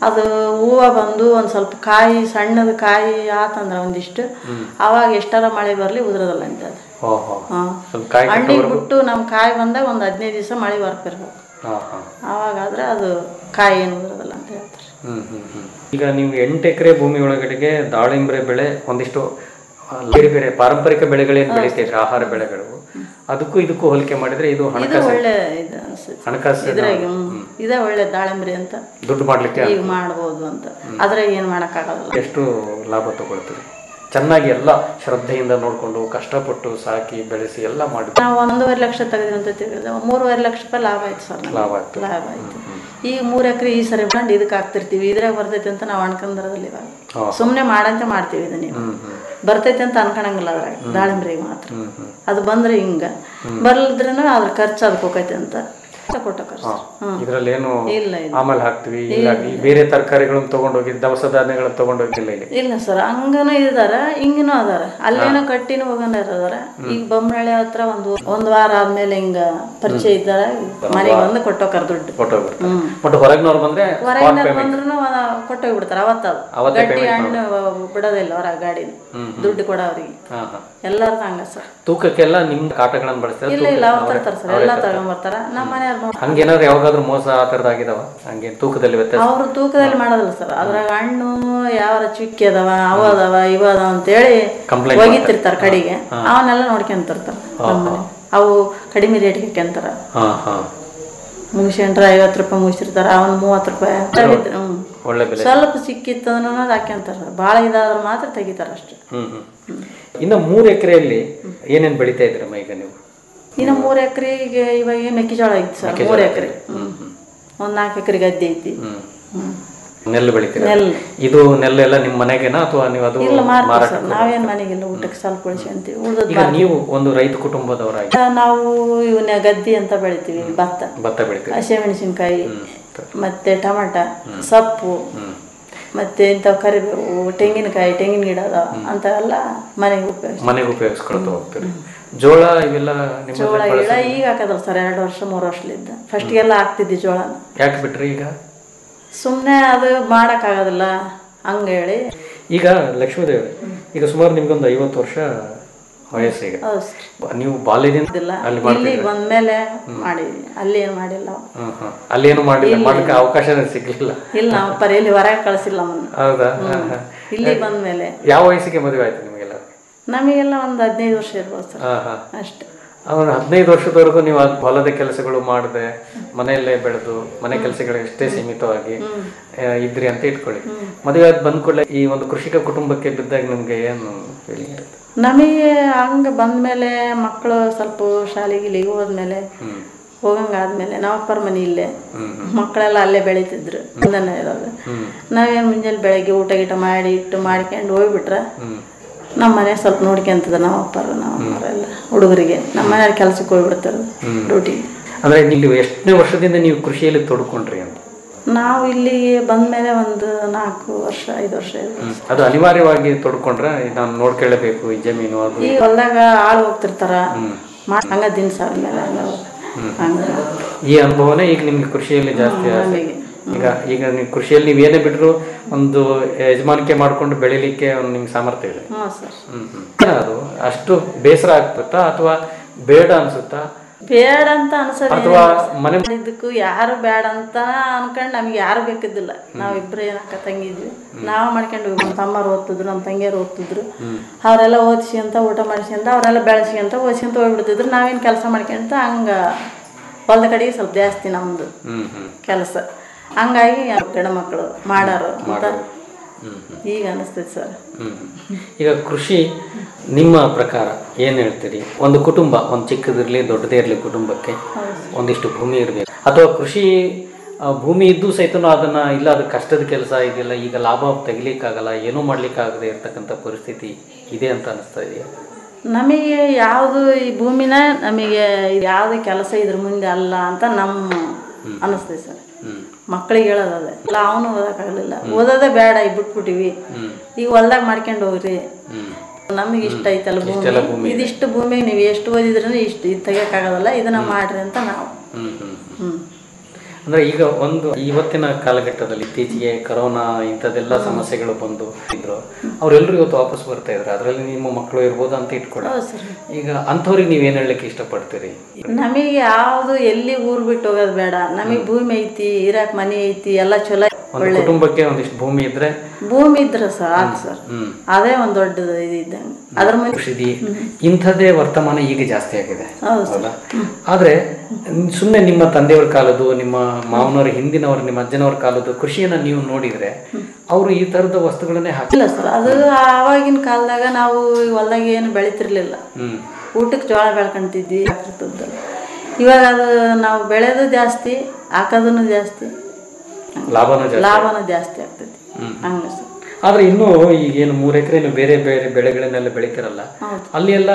ಅದು ಹೂವು ಬಂದು ಒಂದು ಸ್ವಲ್ಪ ಕಾಯಿ ಸಣ್ಣದ ಕಾಯಿ ಆತಂದ್ರೆ ಒಂದಿಷ್ಟು ಅವಾಗ ಎಷ್ಟಾರ ಮಳೆ ಬರಲಿ ಉದುರೋದಲ್ಲ ಅಂತ ಅದು ಓಹೋ ಹಾ. ಸ್ವಲ್ಪ ಕಾಯಿ ಹಣ್ಣಿಗೆ ಕಟ್ಟೋವರೆಗೂ ಬಿಟ್ಟು ನಮ್ಮ ಕಾಯಿ ಬಂದಾಗ ಒಂದು ಹದಿನೈದು ದಿವಸ ಮಳೆ ಬರ್ತಿರ್ಬೇಕು ಹಾ ಹಾ ಆವಾಗಾದ್ರೆ ಅದು ಕಾಯಿ ಏನು ಉದುರೋದಲ್ಲ ಅಂತ ಹೇಳ್ತಾರೆ ಹ್ಮ್ ಹ್ಮ್ ಹ್ಮ್ ಈಗ ನೀವು ಎಂಟು ಎಕರೆ ಭೂಮಿ ಒಳಗಡೆಗೆ ದಾಳಿಂಬೆ ಬೆಳೆ ಒಂದಿಷ್ಟು ಆ, ಬೇರೆ ಬೇರೆ ಪಾರಂಪರಿಕ ಬೆಳೆಗಳೇನು ಬೆಳಿತಿದ್ರೆ ಆಹಾರ ಬೆಳೆಗಳು ಅದಕ್ಕೂ ಇದಕ್ಕೂ ಹೋಲಿಕೆ ಮಾಡಿದ್ರೆ ಇದು ಇದು ಹಣಕಾಸು ಒಳ್ಳೆ ಇದು ಅನ್ಸುತ್ತೆ ಹಣಕಾಸು ಇದ್ರಾಗ ಹ್ಮ್. ಇದೇ ಒಳ್ಳೆ ದಾಳಿಂಬ್ರಿ ಅಂತ ದುಡ್ಡು ಮಾಡ್ಲಿಕ್ಕೆ ಈಗ ಮಾಡ್ಬೋದು ಅಂತ ಅದ್ರಾಗ ಏನು ಮಾಡೋಕ್ಕಾಗಲ್ಲ ಎಷ್ಟು ಲಾಭ ತಗೊಳ್ತೀರಿ ಚೆನ್ನಾಗಿ ಎಲ್ಲ ಶ್ರದ್ಧೆಯಿಂದ ನೋಡ್ಕೊಂಡು ಕಷ್ಟಪಟ್ಟು ಸಾಕಿ ಬೆಳೆಸಿ ಎಲ್ಲ ಮಾಡಿ ನಾವು ಒಂದೂವರೆ ಲಕ್ಷ ತೆಗೆದ್ವಿ ಅಂತ ತಿಳಿದ್ರೆ ಮೂರುವರೆ ಲಕ್ಷ ರೂಪಾಯಿ ಲಾಭ ಆಯ್ತು ಸರ್ ನಮ್ಗೆ. ಲಾಭ ಆಯ್ತು. ಲಾಭ ಆಯ್ತು ಈಗ ಮೂರು ಎಕರೆ ಈ ಸರಿ ಬಂದು ಇದಕ್ಕೆ ಹಾಕ್ತಿರ್ತೀವಿ ಇದ್ರಾಗ ಬರ್ತೈತೆ ಅಂತ ನಾವು ಅನ್ಕೊಂಡ್ರದಲ್ಲಿ ಇವಾಗ ಹಾ. ಸುಮ್ಮನೆ ಮಾಡಂತ ಮಾಡ್ತೀವಿ ಇದು ನೀವು ಹ್ಮ್ ಹ್ಮ್ ಬರ್ತೈತೆ ಅಂತ ಅನ್ಕೊಳಂಗಿಲ್ಲ ಅದ್ರಾಗ ದಾಳಿಂಬ್ರಿಗೆ ಮಾತ್ರ ಹ್ಮ್ ಹ್ಮ್ ಅದು ಬಂದ್ರೆ ಹಿಂಗ ಬರ್ಲಿದ್ರೇನು ಅದ್ರ ಖರ್ಚು ಅದಕ್ಕೆ ಹೋಗೈತೆ ಅಂತ ಕೊಟ್ಟ ಖರ್ಚು ಹ್ಮ್ ಇದ್ರಲ್ಲಿ ಏನು ಇಲ್ಲ ಇಲ್ಲ ಆಮೇಲೆ ಹಾಕ್ತಿವಿ ಇಲ್ಲ ಈ ಬೇರೆ ತರಕಾರಿಗಳನ್ನ ತಗೊಂಡೋಗಿ ದವಸ ಧಾನ್ಯಗಳನ್ನ ತಗೊಂಡೋಗಿಲ್ಲ ಇಲ್ಲಿ ಇಲ್ಲ ಸರ್ ಹಂಗನೂ ಇದಾರ ಹಿಂಗನೂ ಅದಾರ ಅಲ್ಲೇನೋ ಕಟ್ಟಿನೂ ಹೋಗೋಣ ಅದಾರ ಈಗ ಬೊಮ್ಮನಹಳ್ಳಿ ಹತ್ರ ಒಂದು ಒಂದ್ ವಾರ ಆದ್ಮೇಲೆ ಹಿಂಗ ಪರಿಚಯ ಇದ್ದಾರ ಮನೆಗೆ ಬಂದು ಕೊಟ್ಟೋಕರ್ ದುಡ್ಡು ಫೋಟೋ ಬರ್ತಾರೆ ಬಟ್ ಹೊರಗಿನವ್ರು ಬಂದ್ರೆ ಸ್ಪಾಟ್ ಹೊರಗಿನ ಪೇಮೆಂಟ್ ಬಂದ್ರು ಕೊಟ್ಟೋಗಿ ಬಿಡ್ತಾರ ಅವತ್ತ ಅವತ್ತೇ ಗಟ್ಟಿ payment ಹಣ್ಣು ಬಿಡೋದಿಲ್ಲ ಹೊರ ಗಾಡಿ ಹ್ಮ್, ಹ್ಮ್. ದುಡ್ಡು ಕೊಡೋರಿಗೆ ಹಾ ಹಾ ಎಲ್ಲಾರ್ದು ಹಂಗ ಸರ್ ತೂಕಕ್ಕೆಲ್ಲ ನಿಮ್ ಕಾಟಗಳನ್ನ ಬಳಸ್ತಾರೆ ಇಲ್ಲ ಇಲ್ಲ ಅವ್ರು ತರ್ತಾರ ಸರ್ ಎಲ್ಲಾ ತಗೊಂಬರ್ತಾರ ನಮ್ಮ ಮನೆಯವ್ರು ನೋಡಿ ಹಂಗೇನಾದ್ರು ಯಾವಾಗಾದ್ರೂ ಮೋಸ ಆ ಥರದ್ದು ಆಗಿದಾವ ಹಂಗೆ ತೂಕದಲ್ಲಿ ವ್ಯತ್ಯಾಸ ಅವ್ರು ತೂಕದಲ್ಲಿ ಮಾಡೋದಿಲ್ಲ ಸರ್ ಅದ್ರಾಗ ಹಣ್ಣು ಯಾವ ಚುಕ್ಕಿ ಅದಾವ ಅವ ಅದಾವ ಇವ ಅದಾವ ಅಂತೇಳಿ Complaint ಒಗಿತಿರ್ತಾರ ಮಾಡ್ತಾರೆ. ಕಡೆಗೆ ಹಾ. ಅವನ್ನೆಲ್ಲ ನೋಡ್ಕೊಂತಿರ್ತಾರ ನಮ್ಮನೆ ಅವು ಕಡಿಮೆ ರೇಟ್ಗೆ ಕೆಂತಾರ ಹಾ ಹಾ ಮುಗಿಸ್ಕೊಂಡ್ರೆ ಐವತ್ತು ರೂಪಾಯಿ ಮುಗಿಸಿರ್ತಾರ ಅವನ್ ಮೂವತ್ತು ರೂಪಾಯಿ ತೆಗಿತಾರೆ, ಹ್ಮ್. ಒಳ್ಳೆ ಬೆಲೆ ಸ್ವಲ್ಪ ಸಿಕ್ಕಿತ್ತು ಅನ್ನೋದು ಹಾಕ್ಯಂತಾರ ಭಾಳ ಇದಾದ್ರೆ ಮಾತ್ರ ತೆಗಿತಾರ ಅಷ್ಟೇ ಹ್ಮ್ ಹ್ಮ್ ಇನ್ನು ಮೂರು ಎಕರೆಯಲ್ಲಿ ಏನೇನ್ ಬೆಳಿತಾ ಇದ್ರಮ್ಮ ಈಗ ನೀವು ಇನ್ನು ಮೂರು ಎಕರೆಗೆ ಇವಾಗ ಮೆಕ್ಕೆಜೋಳ ಐತಿ ಸರ್ ಮೆಕ್ಕೆಜೋಳ ಮೂರು ಐತೆ. ಎಕರೆ ಒಂದ್ ನಾಲ್ಕು ಎಕರೆ ಗದ್ದೆ ಐತಿ ಹ್ಮ್ ಹ್ಮ್. ನೆಲ್ಲು ಬೆಳಿತೀರ ನೆಲ್ಲು. ಇದು ನೆಲ್ಲೆಲ್ಲ ನಿಮ್ಮ ಮನೆಗೆನಾ ಅಥವಾ ನೀವು ಅದು ಇಲ್ಲ ಮಾರ್ತೀವಿ ಮಾರಾಟ ಸರ್ ನಾವೇನ್ ಮನೆಗಿಲ್ಲ ಊಟಕ್ಕೆ ಸ್ವಲ್ಪ ಉಳಿಸ್ಕೊಂತೀವಿ ಉಳ್ದದ್ ಈಗ ನೀವು ಒಂದು ರೈತ ಕುಟುಂಬದವರಾಗಿ ನಾವು ಇವನ್ನ ಗದ್ದಿ ಅಂತ ಬೆಳಿತೀವಿ ಭತ್ತ ಭತ್ತ ಬೆಳಿತೀರಿ ಹಸಿಮೆಣಸಿನ್ಕಾಯಿ ಮತ್ತೆ ಟಮಾಟ ಸೊಪ್ಪು ಮತ್ತೆ ಇಂಥವು ಕರಿಬೇವು ತೆಂಗಿನಕಾಯಿ ತೆಂಗಿನ ಗಿಡ ಅದಾವ ಅಂಥವೆಲ್ಲ ಮನೆಗೆ ಉಪಯೋಗ ಮನೆಗೆ ಉಪಯೋಗಿಸ್ಕೊಳ್ತಾ ಹೋಗ್ತೀರಿ ಜೋಳ ಇವೆಲ್ಲ ನಿಮ್ಮ ಜೋಳ ಗಿಡ ಈಗ ಹಾಕದಲ್ಲ ಸರ್ ಎರಡು ವರ್ಷ ಮೂರು ವರ್ಷಲಿದ್ದ ಫಸ್ಟ್ಗೆಲ್ಲ ಹಾಕ್ತಿದ್ವಿ ಜೋಳನ ಯಾಕೆ ಬಿಟ್ರಿ ಈಗ ಸುಮ್ಮನೆ ಅದು ಮಾಡೋಕ್ಕಾಗೋದಿಲ್ಲ ಹಂಗೇಳಿ ಈಗ ಲಕ್ಷ್ಮೀದೇವಿ ಈಗ ಸುಮಾರು ನಿಮ್ಗೊಂದು ಐವತ್ತು ವರ್ಷ ವಯಸ್ಸಿಗೆ ಹೌದು ಸರ್ ನೀವು ಬಾಲ್ಯದಿಂದ ಇಲ್ಲ ಅಲ್ಲಿ ಇಲ್ಲಿ ಮಾಡ್ತಿದ್ರಿ ಬಂದ್ಮೇಲೆ ಮಾಡಿದ್ವಿ ಅಲ್ಲಿ ಏನು ಮಾಡಿಲ್ಲ ನಾವು. ಹ್ಮ್ ಹ್ಮ್ ಅಲ್ಲೇನು ಮಾಡಿಲ್ಲ ಮಾಡ್ಲಿಕ್ಕೆ ಅವಕಾಶನೇ ಸಿಗ್ಲಿಲ್ಲ ಇಲ್ಲ ನಾವು ಪರಿ ಇಲ್ಲಿ ಹೊರಗೆ ಕಳಿಸಿಲ್ಲ ನಮ್ಮನ್ನ ಹೌದಾ ಹ್ಮ್. ಹಾ, ಹಾ. ಇಲ್ಲಿ ಬಂದ್ಮೇಲೆ ಯಾವ ವಯಸ್ಸಿಗೆ ಮದುವೆ ಆಯ್ತು ನಿಮಗೆಲ್ಲ ನಮಗೆಲ್ಲ ಒಂದು ಹದಿನೈದು ವರ್ಷ ಇರ್ಬೋದು ಸರ್ ಹಾ ಹಾ ಅಷ್ಟೇ ಅವನು ಹದಿನೈದು ವರ್ಷದವರೆಗೂ ನೀವು ಅದ್ ಹೊಲದ ಕೆಲಸಗಳು ಮಾಡದೆ ಮನೆಯಲ್ಲೇ ಬೆಳೆದು ಮನೆ ಕೆಲಸಗಳಿಗೆ ಎಷ್ಟೇ ಸೀಮಿತವಾಗಿ ಆ, ಇದ್ರಿ ಅಂತ ಇಟ್ಕೊಳ್ಳಿ ಮದುವೆ ಆದ್ ಬಂದ್ ಕೂಡಲೇ ಈ ಒಂದು ಕೃಷಿಕ ಕುಟುಂಬಕ್ಕೆ ಬಿದ್ದಾಗ ನಿಮ್ಗೆ ಏನು ಫೀಲಿಂಗ್ ಇರುತ್ತೆ ನಮಗೆ ಹಂಗೆ ಬಂದ್ಮೇಲೆ ಮಕ್ಕಳು ಸ್ವಲ್ಪ ಶಾಲೆಗೆ ಇಲ್ಲಿಗೆ ಹೋದ್ಮೇಲೆ ಹೋಗಂಗಾದ್ಮೇಲೆ ನಾವಪ್ಪರ ಮನೆ ಇಲ್ಲೇ ಮಕ್ಕಳೆಲ್ಲ ಅಲ್ಲೇ ಬೆಳೀತಿದ್ರು ಒಂದನೇ ಇರೋದು ನಾವೇನು ಮುಂಜಾನೆ ಬೆಳಗ್ಗೆ ಊಟ ಗೀಟ ಮಾಡಿ ಇಟ್ಟು ಮಾಡ್ಕೊಂಡು ಹೋಗ್ಬಿಟ್ರೆ ನಮ್ಮ ಮನೆ ಸ್ವಲ್ಪ ನೋಡ್ಕೊಂತದ ನಮ್ಮ ಅಪ್ಪರು ನಮ್ಮ ಅಮ್ಮರೆಲ್ಲ ಹುಡುಗರಿಗೆ ನಮ್ಮ ಮನೆಯವ್ರು ಕೆಲ್ಸಕ್ಕೆ ಹೋಗ್ಬಿಡ್ತಾರೆ ಡ್ಯೂಟಿ ಅಂದ್ರೆ ನೀವು ಎಷ್ಟನೇ ವರ್ಷದಿಂದ ನೀವು ಕೃಷಿಯಲ್ಲಿ ತೊಡ್ಕೊಂಡ್ರಿ ಅಂತ ನಾವು ಇಲ್ಲಿಗೆ ಬಂದ್ಮೇಲೆ ಒಂದು ನಾಲ್ಕು ವರ್ಷ ಐದು ವರ್ಷ ಇದೆ ಅದು ಅನಿವಾರ್ಯವಾಗಿ ತೊಡ್ಕೊಂಡ್ರೆ ನಾನು ನೋಡ್ಕೊಳ್ಳೇಬೇಕು ಈ ಜಮೀನು ಅದು ಈಗ ಹೊಲ್ದಾಗ ಆಳು ಹೋಗ್ತಿರ್ತಾರ ಮಾಡ್- ಹಂಗ ದಿನಸ ಆದ್ಮೇಲೆ ಹಂಗ ಹಂಗ ಈ ಅನುಭವನೇ ಈಗ ನಿಮ್ಗೆ ಕೃಷಿಯಲ್ಲಿ ಜಾಸ್ತಿ ಆಸೆ. ನಮಗೆ. ಈಗ ಈಗ ನೀವು ಕೃಷಿಯಲ್ಲಿ ನೀವು ಏನೇ ಬಿಟ್ರು ಒಂದು ಯಜಮಾನಿಕೆ ಮಾಡ್ಕೊಂಡು ಬೆಳಿಲಿಕ್ಕೆ ಒಂದು ನಿಮ್ಗೆ ಸಾಮರ್ಥ್ಯ ಇದೆ ಹ್ಞೂ ಸರ್ ಹ್ಮ್ ಹ್ಮ್ ಅದು ಅಷ್ಟು ಬೇಸರ ಆಗ್ಬಿಡುತ್ತಾ ಅಥವಾ ಬೇಡ ಅನ್ಸುತ್ತಾ ಬೇಡ ಅಂತ ಅನ್ಸೋದು ಅಥವಾ ಮನೆ ಇದಕ್ಕೂ ಯಾರು ಬೇಡ ಅಂತ ಅನ್ಕೊಂಡು ನಮ್ಗೆ ಯಾರು ಬೇಕಿದ್ದಿಲ್ಲ ನಾವಿಬ್ರು ಏನಕ್ಕ ತಂಗಿದ್ವಿ ನಾವು ಮಾಡ್ಕೊಂಡು ಹೋಗಿ ನಮ್ಮ ತಮ್ಮರು ಓದ್ತಿದ್ರು ನಮ್ಮ ತಂಗಿಯರು ಓದ್ತಿದ್ರು ಅವರೆಲ್ಲ ಓದಿಸಿ ಅಂತ ಊಟ ಮಾಡಿಸಿ ಅಂತ ಅವರೆಲ್ಲ ಬೆಳೆಸಿ ಅಂತ ಓದಿಸಿ ಅಂತ ಹೋಗ್ಬಿಡ್ತಿದ್ರು ನಾವೇನು ಕೆಲಸ ಮಾಡ್ಕೊಂತ ಹಂಗ ಹೊಲ್ದ ಕಡೆಗೆ ಸ್ವಲ್ಪ ಜಾಸ್ತಿ ನಮ್ದು ಹ್ಮ್ ಹ್ಮ್ ಕೆಲಸ ಹಂಗಾಗಿ ಗಂಡ ಮಕ್ಕಳು ಮಾಡಾರು ಅಂತ ಮಾಡೋರು. ಹ್ಮ್ ಹ್ಮ್ ಈಗ ಅನಿಸ್ತೈತೆ ಸರ್ ಹ್ಮ್. ಈಗ ಕೃಷಿ ನಿಮ್ಮ ಪ್ರಕಾರ ಏನು ಹೇಳ್ತೀರಿ ಒಂದು ಕುಟುಂಬ ಒಂದು ಚಿಕ್ಕದಿರಲಿ ದೊಡ್ಡದೇ ಇರಲಿ ಕುಟುಂಬಕ್ಕೆ ಒಂದಿಷ್ಟು ಭೂಮಿ ಇರಬೇಕು ಅಥವಾ ಕೃಷಿ ಆ, ಭೂಮಿ ಇದ್ದು ಸಹಿತನೂ ಅದನ್ನ ಇಲ್ಲ ಅದು ಕಷ್ಟದ ಕೆಲಸ ಇದೆಲ್ಲ ಈಗ ಲಾಭ ತೆಗಿಲಿಕ್ಕಾಗಲ್ಲ ಏನೂ ಮಾಡ್ಲಿಕ್ಕಾಗದೆ ಇರ್ತಕ್ಕಂಥ ಪರಿಸ್ಥಿತಿ ಇದೆ ಅಂತ ಅನಿಸ್ತಾ ಇದೆಯಾ ನಮಗೆ ಯಾವುದು ಈ ಭೂಮಿನ ನಮಗೆ ಯಾವುದು ಕೆಲಸ ಇದ್ರ ಮುಂದೆ ಅಲ್ಲ ಅಂತ ನಮ್ಮ ಅನಿಸ್ತೈತೆ ಸರ್ ಮಕ್ಕಳಿಗೆ ಹೇಳೋದದೆ ಇಲ್ಲ ಅವನು ಓದೋಕ್ಕಾಗಲಿಲ್ಲ ಓದೋದೇ ಬೇಡ ಈಗ ಬಿಟ್ಬಿಟ್ಟಿವಿ ಈಗ ಹೊಲ್ದಾಗ ಮಾಡ್ಕೊಂಡು ಹೋಗ್ರಿ ನಮಗೆ ಇಷ್ಟ ಐತಲ್ಲ ಇಷ್ಟೆಲ್ಲ ಭೂಮಿ ಭೂಮಿ ಇದೆ. ಇದಿಷ್ಟು ಭೂಮಿ ನೀವು ಎಷ್ಟು ಓದಿದ್ರೂ ಇಷ್ಟು ಇದು ತೆಗಿಯೋಕ್ಕಾಗೋದಲ್ಲ ಇದನ್ನ ಮಾಡ್ರಿ ಅಂತ ನಾವು ಹ್ಮ್ ಹ್ಮ್ ಹ್ಮ್ ಅಂದ್ರೆ ಈಗ ಒಂದು ಇವತ್ತಿನ ಕಾಲಘಟ್ಟದಲ್ಲಿ ಇತ್ತೀಚೆಗೆ ಕರೋನಾ ಇಂಥದ್ದೆಲ್ಲ ಸಮಸ್ಯೆಗಳು ಬಂದು ಇದ್ರು ಅವರೆಲ್ಲರೂ ಇವತ್ತು ವಾಪಸ್ ಬರ್ತಾ ಇದ್ದಾರೆ ಅದರಲ್ಲಿ ನಿಮ್ಮ ಮಕ್ಕಳು ಇರ್ಬೋದು ಅಂತ ಇಟ್ಕೊಳ್ಳಿ ಹೌದು ಸರ್ ಈಗ ಅಂಥವ್ರಿಗೆ ನೀವು ಏನು ಹೇಳಲಿಕ್ಕೆ ಇಷ್ಟಪಡ್ತೀರಿ ನಮಗೆ ಯಾವುದು ಎಲ್ಲಿ ಊರ್ ಬಿಟ್ಟು ಹೋಗೋದು ಬೇಡ ನಮಗೆ ಭೂಮಿ ಐತಿ ಇರಾಕ್ ಮನೆ ಐತಿ ಎಲ್ಲ ಚಲೋ ಒಂದು ಒಳ್ಳೆ ಕುಟುಂಬಕ್ಕೆ ಒಂದಿಷ್ಟು ಭೂಮಿ ಇದ್ರೆ ಭೂಮಿ ಇದ್ರೆ ಸರ್ ಆತ್ ಸರ್ ಹ್ಮ್ ಅದೇ ಒಂದು ದೊಡ್ಡದು ಇದು ಇದ್ದಂಗೆ ಅದ್ರ ಮುಂದೆ ಔಷಧಿ ಇಂಥದ್ದೇ ವರ್ತಮಾನ ಈಗ ಜಾಸ್ತಿ ಆಗಿದೆ ಹೌದು ಸರ್ ಹೌದಾ ಆದ್ರೆ ಸುಮ್ಮನೆ ನಿಮ್ಮ ತಂದೆಯವ್ರ ಕಾಲದ್ದು ನಿಮ್ಮ ಮಾವನವರ ಹಿಂದಿನವ್ರ ನಿಮ್ಮ ಅಜ್ಜನವ್ರ ಕಾಲದ್ದು ಕೃಷಿಯನ್ನ ನೀವು ನೋಡಿದ್ರೆ ಅವರು ಈ ತರದ ವಸ್ತುಗಳನ್ನೇ ಹಾಕಿ ಇಲ್ಲ ಸರ್ ಅದು ಆವಾಗಿನ ಕಾಲದಾಗ ನಾವು ಈ ಹೊಲ್ದಾಗ ಏನು ಬೆಳಿತಿರ್ಲಿಲ್ಲ ಹ್ಮ್ ಊಟಕ್ಕೆ ಜೋಳ ಬೆಳ್ಕೊಂತಿದ್ವಿ ಆಗ್ತಿರ್ತದ್ದು ಇವಾಗ ಅದು ನಾವು ಬೆಳೆದು ಜಾಸ್ತಿ ಹಾಕೋದನ್ನು ಜಾಸ್ತಿ ಲಾಭನೂ ಜಾಸ್ತಿ ಲಾಭನೂ ಜಾಸ್ತಿ ಆಗ್ತೈತಿ ಹ್ಮ್. ಹಂಗೆ ಸರ್ ಆದ್ರೆ ಇನ್ನೂ ಈಗೇನು ಮೂರು ಎಕರೆ ನೀವು ಬೇರೆ ಬೇರೆ ಬೆಳೆಗಳನ್ನೆಲ್ಲ ಬೆಳಿತೀರಲ್ಲ ಹೌದು. ಅಲ್ಲಿ ಎಲ್ಲ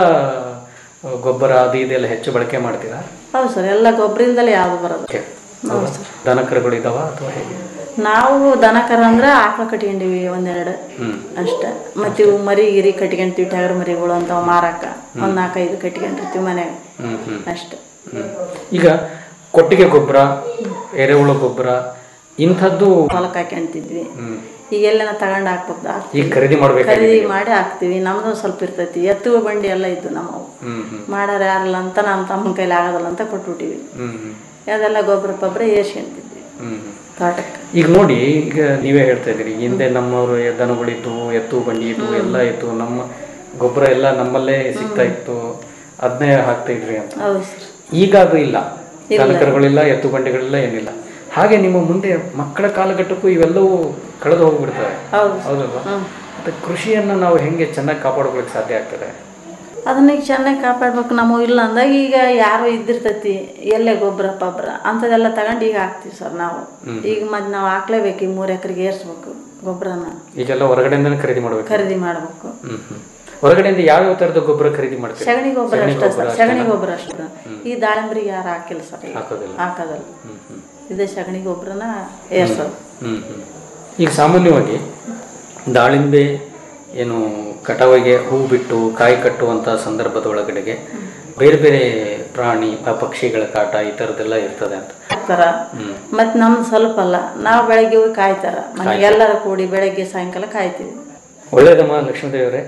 ಆ, ಗೊಬ್ಬರ ಅದು ಇದೆಲ್ಲ ಹೆಚ್ಚು ಬಳಕೆ ಮಾಡ್ತೀರಾ ಹೌದು ಸರ್ ಎಲ್ಲ ಗೊಬ್ಬರದಿಂದಲೇ ಯಾವುದು ಬರೋದು ಹೌದಾ? ದನಕರುಗಳು ಇದಾವ ಅಥವಾ ಹೇಗೆ ನಾವು ದನ ಕರ ಅಂದ್ರೆ ಆಕಳ ಕಟ್ಕೊಂಡಿವಿ ಒಂದೆರಡು ಹ್ಮ್ ಅಷ್ಟೇ ಮತ್ತೆ ಇವು ಮರಿ ಗಿರಿ ಕಟ್ಕೊಂತೀವಿ ಟಗರ್ ಮರಿಗಳು ಅಂತಾವ ಮಾರಾಕ ಒಂದ್ ನಾಲ್ಕೈದು ಕಟ್ಕೊಂಡಿರ್ತೀವಿ ಮನ್ಯಾಗ ಹ್ಮ್ ಹ್ಮ್ ಅಷ್ಟೇ ಹ್ಮ್. ಈಗ ಕೊಟ್ಟಿಗೆ ಗೊಬ್ಬರ ಎರೆಹುಳ ಗೊಬ್ಬರ ಇಂಥದ್ದು ಹೊಲಕ್ಕೆ ಹಾಕ್ಯಂತಿದ್ವಿ ಹ್ಮ್. ಈಗ ಎಲ್ಲನ ತಗೊಂಡ್ ಹಾಕ್ಬೇಕು ಈಗ ಖರೀದಿ ಮಾಡ್ಬೇಕಾಗಿದೆ ಖರೀದಿ ಈಗ. ಮಾಡಿ ಹಾಕ್ತಿವಿ ನಮ್ದು ಸ್ವಲ್ಪ ಇರ್ತೈತಿ ಎತ್ತುವ ಬಂಡಿ ಎಲ್ಲ ಇದ್ದು ನಮ್ಮವು ಹ್ಮ್ ಹ್ಮ್ ಮಾಡಾರ ಯಾರಲ್ಲ ಅಂತ ನಮ್ಮ ತಮ್ಮನ ಕೈಲಿ ಆಗೋದಲ್ಲ ಅಂತ ಕೊಟ್ಬಿಟ್ಟಿವಿ ಹ್ಮ್ ಹ್ಮ್ ಅದೆಲ್ಲ ಗೊಬ್ಬರ ಪಬ್ಬರ ಏರ್ಸ್ಕೊಂತಿದ್ವಿ ಹ್ಮ್ ಹ್ಮ್. ತೋಟಕ್ಕೆ ಈಗ ನೋಡಿ ಈಗ ನೀವೇ ಹೇಳ್ತಾ ಇದ್ದೀರಿ ಹಿಂದೆ ನಮ್ಮವರು ದನಗಳಿದ್ದು ಎತ್ತು ಬಂಡಿ ಇತ್ತು ಎಲ್ಲ ಇತ್ತು ನಮ್ಮ ಗೊಬ್ಬರ ಎಲ್ಲ ನಮ್ಮಲ್ಲೇ ಸಿಗ್ತಾ ಇತ್ತು ಅದನ್ನೇ ಹಾಕ್ತಾ ಇದ್ರಿ ಅಂತ ಹೌದು ಸರ್ ಈಗ ಅದು ಇಲ್ಲ ಇಲ್ಲ. ದನಕರುಗಳಿಲ್ಲ ಎತ್ತು ಬಂಡಿಗಳಿಲ್ಲ ಏನಿಲ್ಲ ಹಾಗೆ ನಿಮ್ಮ ಮುಂದೆ ಮಕ್ಕಳ ಕಾಲಘಟ್ಟಕ್ಕೂ ಇವೆಲ್ಲವೂ ಕಳೆದು ಹೋಗ್ಬಿಡ್ತವೆ ಹೌದು ಹೌದಲ್ವಾ ಹ್ಮ್. ಮತ್ತೆ ಕೃಷಿಯನ್ನ ನಾವು ಹೆಂಗೆ ಚೆನ್ನಾಗಿ ಕಾಪಾಡ್ಕೊಳಕ್ ಸಾಧ್ಯ ಆಗ್ತದೆ ಅದನ್ನ ಈಗ ಚೆನ್ನಾಗಿ ಕಾಪಾಡ್ಬೇಕು ನಮ್ಮ ಇಲ್ಲ ಅಂದಾಗ ಈಗ ಯಾರೋ ಇದ್ದಿರ್ತೈತಿ ಎಲ್ಲೇ ಗೊಬ್ಬರ ಪಬ್ಬರ ಅಂಥದ್ದೆಲ್ಲ ತಗೊಂಡು ಈಗ ಹಾಕ್ತೀವಿ ಸರ್ ನಾವು ಹ್ಮ್. ಈಗ ಮತ್ತೆ ನಾವು ಹಾಕ್ಲೇಬೇಕು ಈ ಮೂರು ಎಕರೆಗೆ ಏರ್ಸ್ಬೇಕು ಗೊಬ್ಬರನ ಈಗೆಲ್ಲ ಹೊರಗಡೆಯಿಂದನೇ ಖರೀದಿ ಮಾಡ್ಬೇಕು ಖರೀದಿ ಮಾಡ್ಬೇಕು ಹ್ಮ್ ಹ್ಮ್ ಹೊರಗಡೆಯಿಂದ ಯಾವ್ಯಾವ ತರದ ಗೊಬ್ಬರ ಖರೀದಿ ಮಾಡ್ತೀರಿ ಸಗಣಿ ಗೊಬ್ಬರ ಸಗಣಿ ಅಷ್ಟೇ ಸರ್ ಅಷ್ಟೇನಾ? ಸಗಣಿ ಗೊಬ್ಬರ ಅಷ್ಟೇ ಈ ದಾಳಿಂಬ್ರಿಗೆ ಯಾರು ಹಾಕಿಲ್ಲ ಸರ್ ಈಗ. ಹಾಕೋದಿಲ್ಲ. ಹಾಕೋದಲ್ಲ ಹ್ಮ್ ಹ್ಮ್ ಇದೇ ಸಗಣಿ ಗೊಬ್ಬರನ ಏರ್ಸೋದು ಹ್ಮ್ ಹ್ಮ್. ಈಗ ಸಾಮಾನ್ಯವಾಗಿ ದಾಳಿಂಬೆ ಏನು ಕಟಾವಿಗೆ ಹೂ ಬಿಟ್ಟು ಕಾಯಿ ಕಟ್ಟುವಂಥ ಸಂದರ್ಭದ ಒಳಗಡೆಗೆ ಬೇರೆ ಬೇರೆ ಪ್ರಾಣಿ ಪ- ಪಕ್ಷಿಗಳ ಕಾಟ ಈ ಥರದ್ದೆಲ್ಲ ಇರ್ತದೆ ಅಂತ ಹಾಕ್ತಾರ ಹ್ಮ್ ಮತ್ತೆ ನಮ್ದು ಸ್ವಲ್ಪ ಅಲ್ಲ ನಾವು ಬೆಳಗ್ಗೆ ಹೋಗಿ ಕಾಯ್ತಾರ ಮನೆಗೆ ಎಲ್ಲರೂ ಕೂಡಿ ಬೆಳಗ್ಗೆ ಸಾಯಂಕಾಲ ಕಾಯ್ತೀವಿ ಒಳ್ಳೇದಮ್ಮ ಲಕ್ಷ್ಮೀದೇವರೇ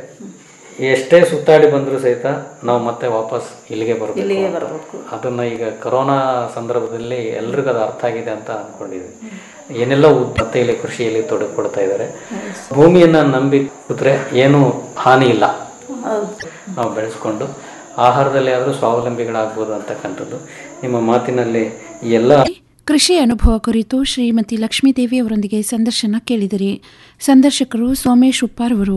ಎಷ್ಟೇ ಸುತ್ತಾಡಿ ಬಂದರೂ ಸಹಿತ ನಾವು ಮತ್ತೆ ವಾಪಸ್ ಇಲ್ಲಿಗೆ ಬರಬೇಕು ಇಲ್ಲಿಗೆ ಅಂತ. ಬರ್ಬೇಕು. ಅದನ್ನ ಈಗ ಕರೋನಾ ಸಂದರ್ಭದಲ್ಲಿ ಎಲ್ರಿಗೂ ಅದು ಅರ್ಥ ಆಗಿದೆ ಅಂತ ಅನ್ಕೊಂಡಿದ್ವಿ ಏನೆಲ್ಲ ಉದ್- ಮತ್ತೆ ಇಲ್ಲಿ ಕೃಷಿಯಲ್ಲಿ ತೊಡಗಿಕೊಡ್ತಾ ಇದ್ದಾರೆ ಭೂಮಿಯನ್ನ ನಂಬಿ ಕೂತ್ರೆ ಏನೂ ಹಾನಿ ಇಲ್ಲ ಹೌದು ನಾವು ಬೆಳೆಸ್ಕೊಂಡು ಆಹಾರದಲ್ಲಿ ಆದರೂ ಸ್ವಾವಲಂಬಿಗಳಾಗ್ಬೋದು ಅಂತಕ್ಕಂಥದ್ದು ನಿಮ್ಮ ಮಾತಿನಲ್ಲಿ ಈ ಎಲ್ಲ ಕೃಷಿ ಅನುಭವ ಕುರಿತು ಶ್ರೀಮತಿ ಲಕ್ಷ್ಮೀದೇವಿ ಅವರೊಂದಿಗೆ ಸಂದರ್ಶನ ಕೇಳಿದಿರಿ ಸಂದರ್ಶಕರು ಸೋಮೇಶ್ ಉಪ್ಪಾರ್ ಅವರು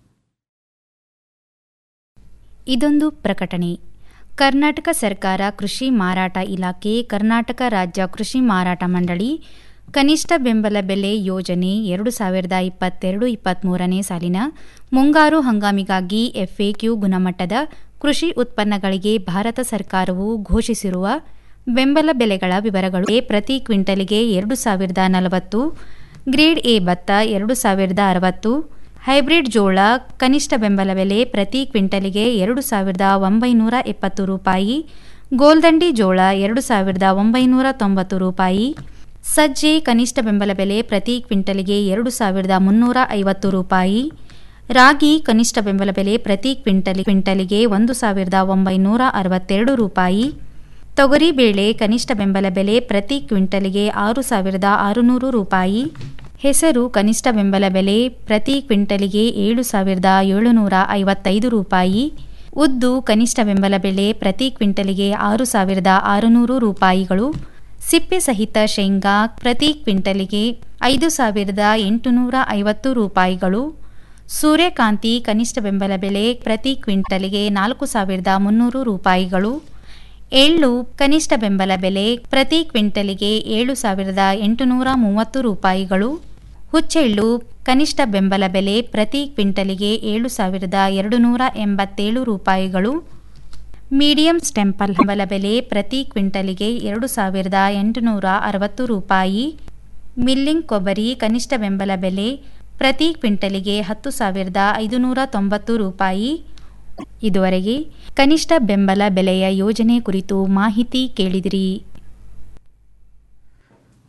ಇದೊಂದು ಪ್ರಕಟಣೆ ಕರ್ನಾಟಕ ಸರ್ಕಾರ ಕೃಷಿ ಮಾರಾಟ ಇಲಾಖೆ ಕರ್ನಾಟಕ ರಾಜ್ಯ ಕೃಷಿ ಮಾರಾಟ ಮಂಡಳಿ ಕನಿಷ್ಠ ಬೆಂಬಲ ಬೆಲೆ ಯೋಜನೆ ಎರಡು ಸಾವಿರದ ಇಪ್ಪತ್ತೆರಡು ಇಪ್ಪತ್ತ್ಮೂರನೇ ಸಾಲಿನ ಮುಂಗಾರು ಹಂಗಾಮಿಗಾಗಿ ಎಫ್ಎಕ್ಯೂ ಗುಣಮಟ್ಟದ ಕೃಷಿ ಉತ್ಪನ್ನಗಳಿಗೆ ಭಾರತ ಸರ್ಕಾರವು ಘೋಷಿಸಿರುವ ಬೆಂಬಲ ಬೆಲೆಗಳ ವಿವರಗಳು ಎ ಪ್ರತಿ ಕ್ವಿಂಟಲಿಗೆ ಎರಡು ಸಾವಿರದ ನಲವತ್ತು ಗ್ರೇಡ್ ಎ ಭತ್ತ ಎರಡು ಸಾವಿರದ ಅರವತ್ತು ಹೈಬ್ರಿಡ್ ಜೋಳ ಕನಿಷ್ಠ ಬೆಂಬಲ ಬೆಲೆ ಪ್ರತಿ ಕ್ವಿಂಟಲಿಗೆ ಎರಡು ಸಾವಿರದ ಒಂಬೈನೂರ ಎಪ್ಪತ್ತು ರೂಪಾಯಿ ಗೋಲ್ದಂಡಿ ಜೋಳ ಎರಡು ಸಾವಿರದ ಒಂಬೈನೂರ ತೊಂಬತ್ತು ರೂಪಾಯಿ ಸಜ್ಜೆ ಕನಿಷ್ಠ ಬೆಂಬಲ ಬೆಲೆ ಪ್ರತಿ ಕ್ವಿಂಟಲಿಗೆ ಎರಡು ಸಾವಿರದ ಮುನ್ನೂರ ಐವತ್ತು ರೂಪಾಯಿ ರಾಗಿ ಕನಿಷ್ಠ ಬೆಂಬಲ ಬೆಲೆ ಪ್ರತಿ ಕ್ವಿಂಟಲಿ ಕ್ವಿಂಟಲಿಗೆ ಒಂದು ಸಾವಿರದ ಒಂಬೈನೂರ ಅರವತ್ತೆರಡು ರೂಪಾಯಿ ತೊಗರಿಬೇಳೆ ಕನಿಷ್ಠ ಬೆಂಬಲ ಬೆಲೆ ಪ್ರತಿ ಕ್ವಿಂಟಲಿಗೆ ಆರು ಸಾವಿರದ ಆರುನೂರು ರೂಪಾಯಿ ಹೆಸರು ಕನಿಷ್ಠ ಬೆಂಬಲ ಬೆಲೆ ಪ್ರತಿ ಕ್ವಿಂಟಲಿಗೆ ಏಳು ಸಾವಿರದ ಏಳುನೂರ ಐವತ್ತೈದು ರೂಪಾಯಿ ಉದ್ದು ಕನಿಷ್ಠ ಬೆಂಬಲ ಬೆಲೆ ಪ್ರತಿ ಕ್ವಿಂಟಲಿಗೆ ಆರು ಸಾವಿರದ ಆರುನೂರು ರೂಪಾಯಿಗಳು ಸಿಪ್ಪೆ ಸಹಿತ ಶೇಂಗಾ ಪ್ರತಿ ಕ್ವಿಂಟಲಿಗೆ ಐದು ಸಾವಿರದ ಎಂಟುನೂರ ಐವತ್ತು ರೂಪಾಯಿಗಳು ಸೂರ್ಯಕಾಂತಿ ಕನಿಷ್ಠ ಬೆಂಬಲ ಬೆಲೆ ಪ್ರತಿ ಕ್ವಿಂಟಲಿಗೆ ನಾಲ್ಕು ಸಾವಿರದ ಮುನ್ನೂರು ರೂಪಾಯಿಗಳು ಎಳ್ಳು ಕನಿಷ್ಠ ಬೆಂಬಲ ಬೆಲೆ ಪ್ರತಿ ಕ್ವಿಂಟಲಿಗೆ ಏಳು ಸಾವಿರದ ಎಂಟುನೂರ ಮೂವತ್ತು ರೂಪಾಯಿಗಳು ಹುಚ್ಚೆಳ್ಳು ಕನಿಷ್ಠ ಬೆಂಬಲ ಬೆಲೆ ಪ್ರತಿ ಕ್ವಿಂಟಲಿಗೆ ಏಳು ಸಾವಿರದ ಎರಡು ನೂರ ಎಂಬತ್ತೇಳು ರೂಪಾಯಿಗಳು ಮೀಡಿಯಂ ಸ್ಟೆಂಪಲ್ ಬೆಂಬಲ ಬೆಲೆ ಪ್ರತಿ ಕ್ವಿಂಟಲಿಗೆ ಎರಡು ಸಾವಿರದ ಎಂಟುನೂರ ಅರವತ್ತು ರೂಪಾಯಿ ಮಿಲ್ಲಿಂಗ್ ಕೊಬ್ಬರಿ ಕನಿಷ್ಠ ಬೆಂಬಲ ಬೆಲೆ ಪ್ರತಿ ಕ್ವಿಂಟಲಿಗೆ ಹತ್ತು ಸಾವಿರದ ಐದುನೂರ ತೊಂಬತ್ತು ರೂಪಾಯಿ ಇದುವರೆಗೆ ಕನಿಷ್ಠ ಬೆಂಬಲ ಬೆಲೆಯ ಯೋಜನೆ ಕುರಿತು ಮಾಹಿತಿ ಕೇಳಿದಿರಿ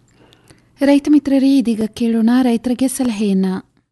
ರೈತ ಮಿತ್ರರೇ ಇದೀಗ ಕೇಳೋಣ ರೈತರಿಗೆ ಸಲಹೆಯನ್ನ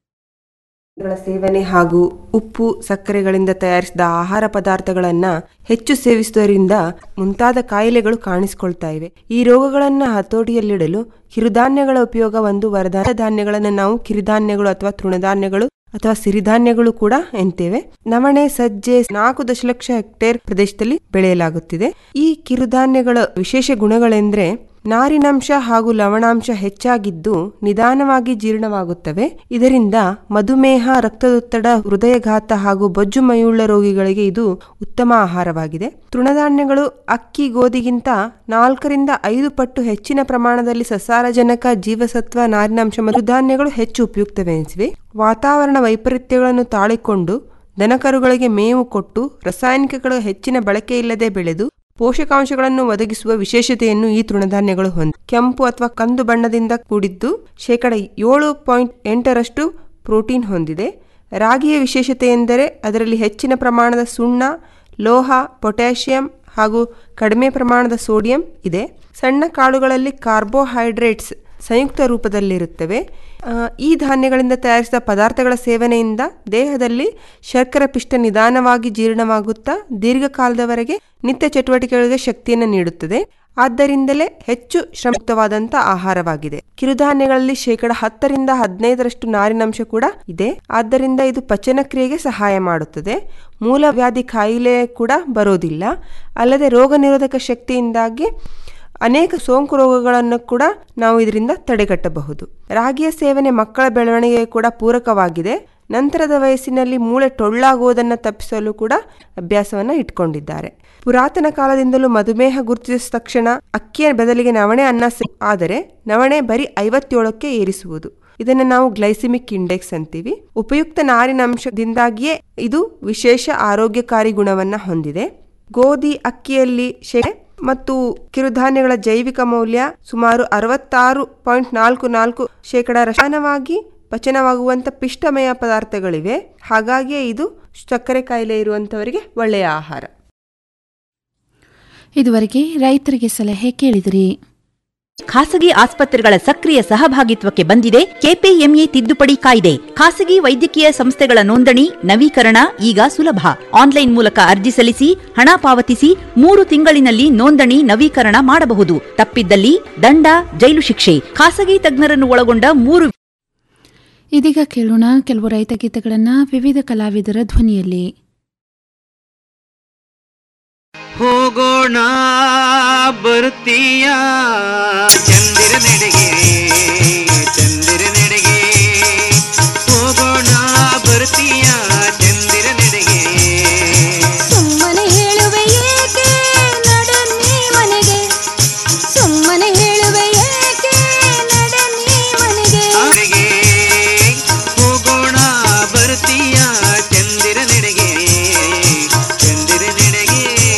ಗಳ ಸೇವನೆ ಹಾಗೂ ಉಪ್ಪು ಸಕ್ಕರೆಗಳಿಂದ ತಯಾರಿಸಿದ ಆಹಾರ ಪದಾರ್ಥಗಳನ್ನ ಹೆಚ್ಚು ಸೇವಿಸುವುದರಿಂದ ಮುಂತಾದ ಕಾಯಿಲೆಗಳು ಕಾಣಿಸಿಕೊಳ್ತಾ ಇವೆ ಈ ರೋಗಗಳನ್ನ ಹತೋಟಿಯಲ್ಲಿಡಲು ಕಿರುಧಾನ್ಯಗಳ ಉಪಯೋಗ ಒಂದು ವರದಾನ ಧಾನ್ಯಗಳನ್ನು ನಾವು ಕಿರುಧಾನ್ಯಗಳು ಅಥವಾ ತೃಣಧಾನ್ಯಗಳು ಅಥವಾ ಸಿರಿಧಾನ್ಯಗಳು ಕೂಡ ಎಂತೇವೆ ನವಣೆ ಸಜ್ಜೆ ನಾಲ್ಕು ದಶಲಕ್ಷ ಹೆಕ್ಟೇರ್ ಪ್ರದೇಶದಲ್ಲಿ ಬೆಳೆಯಲಾಗುತ್ತಿದೆ ಈ ಕಿರುಧಾನ್ಯಗಳ ವಿಶೇಷ ಗುಣಗಳೆಂದ್ರೆ ನಾರಿನಾಂಶ ಹಾಗೂ ಲವಣಾಂಶ ಹೆಚ್ಚಾಗಿದ್ದು ನಿಧಾನವಾಗಿ ಜೀರ್ಣವಾಗುತ್ತವೆ ಇದರಿಂದ ಮಧುಮೇಹ ರಕ್ತದೊತ್ತಡ ಹೃದಯಘಾತ ಹಾಗೂ ಬೊಜ್ಜು ಮೈಯುಳ್ಳ ರೋಗಿಗಳಿಗೆ ಇದು ಉತ್ತಮ ಆಹಾರವಾಗಿದೆ ತೃಣಧಾನ್ಯಗಳು ಅಕ್ಕಿ ಗೋಧಿಗಿಂತ ನಾಲ್ಕರಿಂದ ಐದು ಪಟ್ಟು ಹೆಚ್ಚಿನ ಪ್ರಮಾಣದಲ್ಲಿ ಸಸಾರಜನಕ ಜೀವಸತ್ವ ನಾರಿನಾಂಶ ಮತ್ತು ಧಾನ್ಯಗಳು ಹೆಚ್ಚು ಉಪಯುಕ್ತವೆನಿಸಿವೆ ವಾತಾವರಣ ವೈಪರೀತ್ಯಗಳನ್ನು ತಾಳಿಕೊಂಡು ದನಕರುಗಳಿಗೆ ಮೇವು ಕೊಟ್ಟು ರಾಸಾಯನಿಕಗಳ ಹೆಚ್ಚಿನ ಬಳಕೆ ಇಲ್ಲದೆ ಬೆಳೆದು ಪೋಷಕಾಂಶಗಳನ್ನು ಒದಗಿಸುವ ವಿಶೇಷತೆಯನ್ನು ಈ ತೃಣಧಾನ್ಯಗಳು ಹೊಂದಿ ಕೆಂಪು ಅಥವಾ ಕಂದು ಬಣ್ಣದಿಂದ ಕೂಡಿದ್ದು ಶೇಕಡ ಏಳು ಪಾಯಿಂಟ್ ಎಂಟರಷ್ಟು ಪ್ರೋಟೀನ್ ಹೊಂದಿದೆ ರಾಗಿಯ ವಿಶೇಷತೆ ಎಂದರೆ ಅದರಲ್ಲಿ ಹೆಚ್ಚಿನ ಪ್ರಮಾಣದ ಸುಣ್ಣ ಲೋಹ ಪೊಟ್ಯಾಷಿಯಂ ಹಾಗೂ ಕಡಿಮೆ ಪ್ರಮಾಣದ ಸೋಡಿಯಂ ಇದೆ ಸಣ್ಣ ಕಾಳುಗಳಲ್ಲಿ ಕಾರ್ಬೋಹೈಡ್ರೇಟ್ಸ್ ಸಂಯುಕ್ತ ರೂಪದಲ್ಲಿರುತ್ತವೆ ಆ, ಈ ಧಾನ್ಯಗಳಿಂದ ತಯಾರಿಸಿದ ಪದಾರ್ಥಗಳ ಸೇವನೆಯಿಂದ ದೇಹದಲ್ಲಿ ಶರ್ಕರ ಪಿಷ್ಟ ನಿಧಾನವಾಗಿ ಜೀರ್ಣವಾಗುತ್ತಾ ದೀರ್ಘಕಾಲದವರೆಗೆ ನಿತ್ಯ ಚಟುವಟಿಕೆಗಳಿಗೆ ಶಕ್ತಿಯನ್ನು ನೀಡುತ್ತದೆ ಆದ್ದರಿಂದಲೇ ಹೆಚ್ಚು ಶ್ರಮಯುಕ್ತವಾದಂಥ ಆಹಾರವಾಗಿದೆ ಕಿರುಧಾನ್ಯಗಳಲ್ಲಿ ಶೇಕಡ ಹತ್ತರಿಂದ ಹದಿನೈದರಷ್ಟು ನಾರಿನಂಶ ಕೂಡ ಇದೆ ಆದ್ದರಿಂದ ಇದು ಪಚನ ಕ್ರಿಯೆಗೆ ಸಹಾಯ ಮಾಡುತ್ತದೆ ಮೂಲವ್ಯಾಧಿ ಕಾಯಿಲೆ ಕೂಡ ಬರೋದಿಲ್ಲ ಅಲ್ಲದೆ ರೋಗ ನಿರೋಧಕ ಶಕ್ತಿಯಿಂದಾಗಿ ಅನೇಕ ಸೋಂಕು ರೋಗಗಳನ್ನು ಕೂಡ ನಾವು ಇದರಿಂದ ತಡೆಗಟ್ಟಬಹುದು ರಾಗಿಯ ಸೇವನೆ ಮಕ್ಕಳ ಬೆಳವಣಿಗೆಗೆ ಕೂಡ ಪೂರಕವಾಗಿದೆ ನಂತರದ ವಯಸ್ಸಿನಲ್ಲಿ ಮೂಳೆ ಟೊಳ್ಳಾಗುವುದನ್ನು ತಪ್ಪಿಸಲು ಕೂಡ ಅಭ್ಯಾಸವನ್ನ ಇಟ್ಕೊಂಡಿದ್ದಾರೆ ಪುರಾತನ ಕಾಲದಿಂದಲೂ ಮಧುಮೇಹ ಗುರುತಿಸಿದ ತಕ್ಷಣ ಅಕ್ಕಿಯ ಬದಲಿಗೆ ನವಣೆ ಅನ್ನ ಸೇ- ಆದರೆ ನವಣೆ ಬರೀ ಐವತ್ತೇಳಕ್ಕೆ ಏರಿಸುವುದು ಇದನ್ನು ನಾವು ಗ್ಲೈಸಿಮಿಕ್ ಇಂಡೆಕ್ಸ್ ಅಂತೀವಿ ಉಪಯುಕ್ತ ನಾರಿನಾಂಶದಿಂದಾಗಿಯೇ ಇದು ವಿಶೇಷ ಆರೋಗ್ಯಕಾರಿ ಗುಣವನ್ನ ಹೊಂದಿದೆ ಗೋಧಿ ಅಕ್ಕಿಯಲ್ಲಿ ಶೇ ಮತ್ತು ಕಿರುಧಾನ್ಯಗಳ ಜೈವಿಕ ಮೌಲ್ಯ ಸುಮಾರು ಅರವತ್ತಾರು ಪಾಯಿಂಟ್ ನಾಲ್ಕು ನಾಲ್ಕು ಶೇಕಡ ರಸಾಯನವಾಗಿ ಪಚನವಾಗುವಂತ ಪಿಷ್ಟಮಯ ಪದಾರ್ಥಗಳಿವೆ ಹಾಗಾಗಿಯೇ ಇದು ಸಕ್ಕರೆ ಕಾಯಿಲೆ ಇರುವಂತವರಿಗೆ ಒಳ್ಳೆಯ ಆಹಾರ ಇದುವರೆಗೆ ರೈತರಿಗೆ ಸಲಹೆ ಕೇಳಿದಿರಿ ಖಾಸಗಿ ಆಸ್ಪತ್ರೆಗಳ ಸಕ್ರಿಯ ಸಹಭಾಗಿತ್ವಕ್ಕೆ ಬಂದಿದೆ ಕೆಪಿಎಂಇ ತಿದ್ದುಪಡಿ ಕಾಯ್ದೆ ಖಾಸಗಿ ವೈದ್ಯಕೀಯ ಸಂಸ್ಥೆಗಳ ನೋಂದಣಿ ನವೀಕರಣ ಈಗ ಸುಲಭ ಆನ್ಲೈನ್ ಮೂಲಕ ಅರ್ಜಿ ಸಲ್ಲಿಸಿ ಹಣ ಪಾವತಿಸಿ ಮೂರು ತಿಂಗಳಿನಲ್ಲಿ ನೋಂದಣಿ ನವೀಕರಣ ಮಾಡಬಹುದು ತಪ್ಪಿದ್ದಲ್ಲಿ ದಂಡ ಜೈಲು ಶಿಕ್ಷೆ ಖಾಸಗಿ ತಜ್ಞರನ್ನು ಒಳಗೊಂಡ ಮೂರು ಇದೀಗ ಕೇಳೋಣ ಕೆಲವು ರೈತ ಗೀತೆಗಳನ್ನ ವಿವಿಧ ಕಲಾವಿದರ ಧ್ವನಿಯಲ್ಲಿ ಹೋಗೋಣ ಬರ್ತೀಯ ಚಂದಿರ ನೆಡೆಗೆ ಚಂದಿರ ನೆಡೆಗೆ ಹೋಗೋಣ ಬರ್ತೀಯ ಚಂದಿರ ನೆಡೆಗೆ ಸುಮ್ಮನೆ ಹೇಳುವೆ ಏಕೆ ನಡನ್ನಿ ಮನೆಗೆ ಸುಮ್ಮನೆ ಹೇಳುವೆ ಏಕೆ ನಡನ್ನಿ ಮನೆಗೆ ನೆಡೆಗೆ ಹೋಗೋಣ ಬರ್ತೀಯ ಚಂದಿರ ನೆಡೆಗೆ ಚಂದಿರ ನೆಡೆಗೆ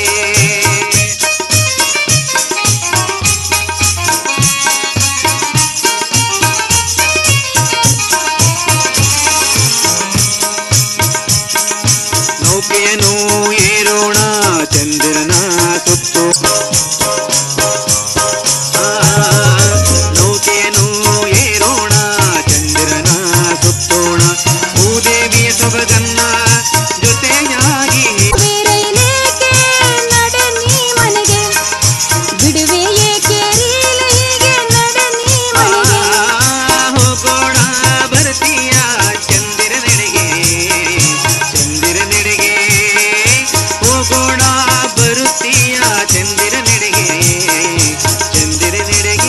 ನೌಕೆಯನ್ನು ಏರೋಣ ಚಂದಿರನ ಸುತ್ತು ಆ, ನೌಕೆಯನ್ನು ಏರೋಣ ಚಂದಿರನ ಸುತ್ತೋಣ ಭೂದೇವಿಯ ಸೊಬಗನ್ನ ಜೊತೆಯಾಗಿ ಬೇರೈಲೇಕೆ ನಡನ್ನಿ ಮನೆಗೆ ಬಿಡುವೆ ಏಕೆ ರೀಲೆಗೆ ನಡನ್ನಿ ಮನೆಗೆ ಹೋಗೋಣ ಬರ್ತೀಯ ಚಂದಿರ ನೆಡೆಗೆ ಚಂದಿರ ನೆಡೆಗೆ ಹೋಗೋಣ ಬರುತ್ತೀಯ ಚಂದಿರ ನೆಡೆಗೆ ಚಂದಿರ ನೆಡೆಗೆ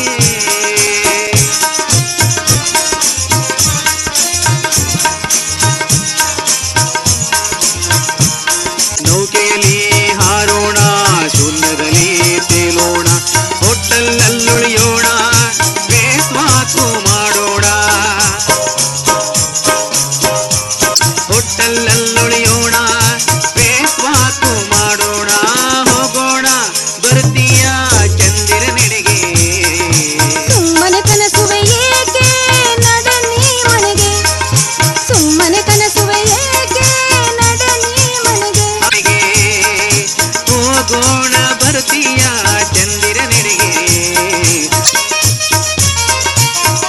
ನೌಕೆಯಲ್ಲಿ ಹಾರೋಣ ಶೂನ್ಯದಲ್ಲಿ ತೇಲೋಣ ಹೋಟೆಲ್ನಲ್ಲುಳಿಯೋಣ ಬೇಸ್ ಮಾತು ಮಾಡೋಣ ಹೋಟೆಲ್ನಲ್ಲುಳಿಯೋಣ ಬೇಸ್ ಮಾತು ಮಾಡೋಣ ಹೋಗೋಣ ಬರ್ತೀಯ ಚಂದಿರ ನೆಡೆಗೆ ಸುಮ್ಮನೆ ಕನಸುವೆ ಏಕೆ ನಡನ್ನಿ ಮನೆಗೆ ಸುಮ್ಮನೆ ಕನಸುವೆ ಏಕೆ ನಡನ್ನಿ ಮನೆಗೆ ಮನೆಗೆ ಹೋಗೋಣ ಬರ್ತೀಯ ಚಂದಿರ ನೆಡೆಗೆ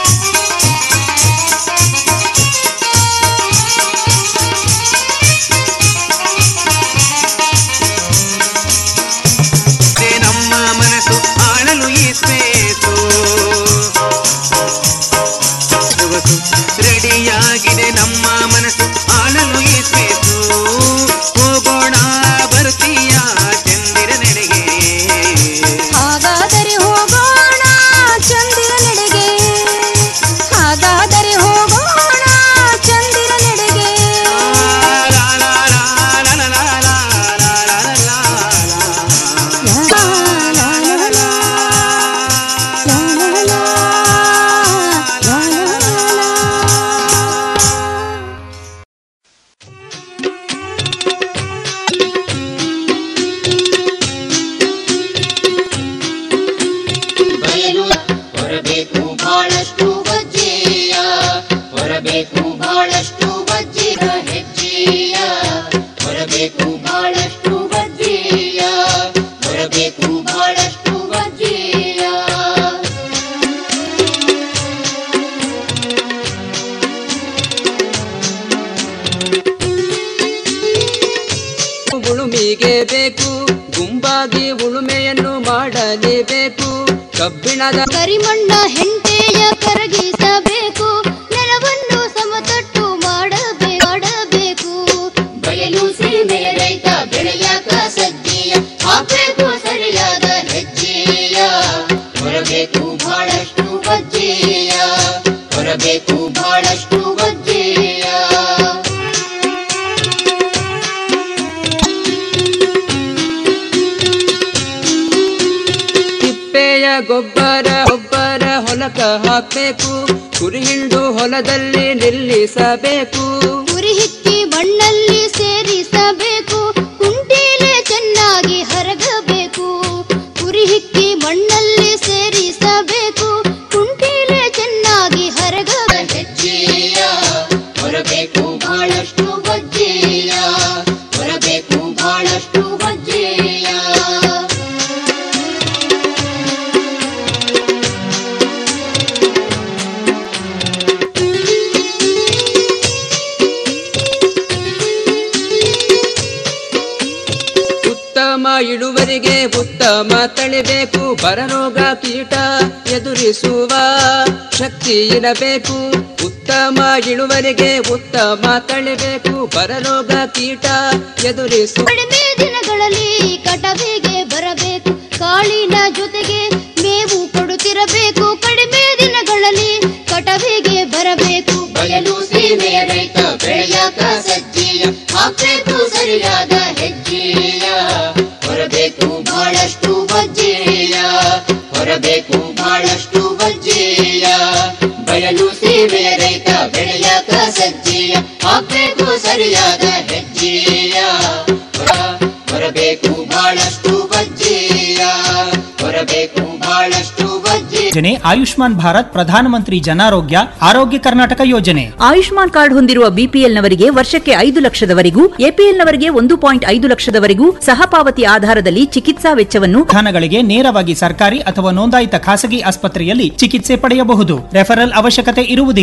ಭೂಮಿಗೆ ಬೇಕು ಗುಂಪಾಗಿ ಉಳುಮೆಯನ್ನು ಮಾಡಲೇಬೇಕು ಕಬ್ಬಿಣದ ಕರಿಮಣ್ಣ ಹೆಂಟೆಯ ಕರಗಿಸಬೇಕು ನೆಲವನ್ನು ಸಮತಟ್ಟು ಮಾಡಬೇ ಮಾಡಬೇಕು ಬಯಲು ಸೀಮೆಯ ರೈತ ಬೆಳೆಯಾಕ ಸಜ್ಜೀಯ ಹಾಕಬೇಕು ಸರಿಯಾದ ಹೆಜ್ಜೆಯ ಹೊರಬೇಕು ಬಹಳಷ್ಟು ಬಜ್ಜೆಯ ಹೊರಬೇಕು ಬಹಳಷ್ಟು ಬಜ್ಜೆಯ ತಿಪ್ಪೆಯ ಗೊಬ್ಬರ ಗೊಬ್ಬರ ಹೊಲಕ ಹಾಕ್ಬೇಕು ಕುರಿ ಹಿಂಡು ಹೊಲದಲ್ಲಿ ನಿಲ್ಲಿಸಬೇಕು ಉರಿ ಹಿಕ್ಕಿ ಮಣ್ಣಲ್ಲಿ ಸೇರಿಸಬೇಕು ಕುಂಟೀಲೆ ಚೆನ್ನಾಗಿ ಹರಗಬೇಕು ಉರಿ ಹಿಕ್ಕಿ ಮಣ್ಣಲ್ಲಿ ಸೇರಿಸಬೇಕು ಕುಂಟೀಲೆ ಚೆನ್ನಾಗಿ ಹರಗ ಹೆಜ್ಜೆಯ ಹೊರಬೇಕು ಬಹಳಷ್ಟು ಬಜ್ಜೆಯ ಹೊರಬೇಕು ಬಹಳಷ್ಟು ಬಜ್ಜೆಯ ಉತ್ತಮ ಇಳುವರಿಗೆ ಉತ್ತಮ ತಳಿಬೇಕು ಬರರೋಗ ಕೀಟ ಎದುರಿಸುವ ಶಕ್ತಿ ಇರಬೇಕು ಉತ್ತಮ ಇಳುವರಿಗೆ ಉತ್ತಮ ತಳಿಬೇಕು ಬರರೋಗ ಕೀಟ ಎದುರಿಸುವ ಕಡಿಮೆ ದಿನಗಳಲ್ಲಿ ಕಟವಿಗೆ ಬರಬೇಕು ಕಾಳಿನ ಜೊತೆಗೆ ಮೇವು ಕೊಡುತ್ತಿರಬೇಕು ಕಡಿಮೆ ದಿನಗಳಲ್ಲಿ ಕಟವಿಗೆ ಬರಬೇಕು ಬಯಲು ಸೀಮೆಯ ರೈತ ಬೆಳೆಯಾಕ ಸಜ್ಜೆಯ ಹಾಕಬೇಕು ಸರಿಯಾದ ಹೆಜ್ಜೆಯ ಹೊರಬೇಕು ಬಹಳಷ್ಟು ಬಜ್ಜೆಯ ಹೊರಬೇಕು ಬಹಳಷ್ಟು ಬಜ್ಜೆಯ ಬಯಲು ಸೀಮೆಯ ರೈತ ಬೆಳೆಯಾಕ ಸಜ್ಜೆಯ ಹಾಕಬೇಕು ಸರಿಯಾದ ಹೆಜ್ಜೆಯ ಹೊರ- ಹೊರಬೇಕು ಬಹಳಷ್ಟು ಬಜ್ಜೆಯ ಹೊರಬೇಕು ಬಹಳಷ್ಟು ಬಜ್ಜೆ ಯೋಜನೆ ಆಯುಷ್ಮಾನ್ ಭಾರತ್ ಪ್ರಧಾನಮಂತ್ರಿ ಜನಾರೋಗ್ಯ ಆರೋಗ್ಯ ಕರ್ನಾಟಕ ಯೋಜನೆ ಆಯುಷ್ಮಾನ್ ಕಾರ್ಡ್ ಹೊಂದಿರುವ ಬಿಪಿಎಲ್ನವರಿಗೆ ವರ್ಷಕ್ಕೆ ಐದು ಲಕ್ಷದವರೆಗೂ ಎಪಿಎಲ್ನವರಿಗೆ ಒಂದು ಪಾಯಿಂಟ್ ಐದು ಲಕ್ಷದವರೆಗೂ ಸಹಪಾವತಿ ಆಧಾರದಲ್ಲಿ ಚಿಕಿತ್ಸಾ ವೆಚ್ಚವನ್ನು ವಿಧಾನಗಳಿಗೆ ನೇರವಾಗಿ ಸರ್ಕಾರಿ ಅಥವಾ ನೋಂದಾಯಿತ ಖಾಸಗಿ ಆಸ್ಪತ್ರೆಯಲ್ಲಿ ಚಿಕಿತ್ಸೆ ಪಡೆಯಬಹುದು ರೆಫರಲ್ ಅವಶ್ಯಕತೆ ಇರುವುದಿಲ್ಲ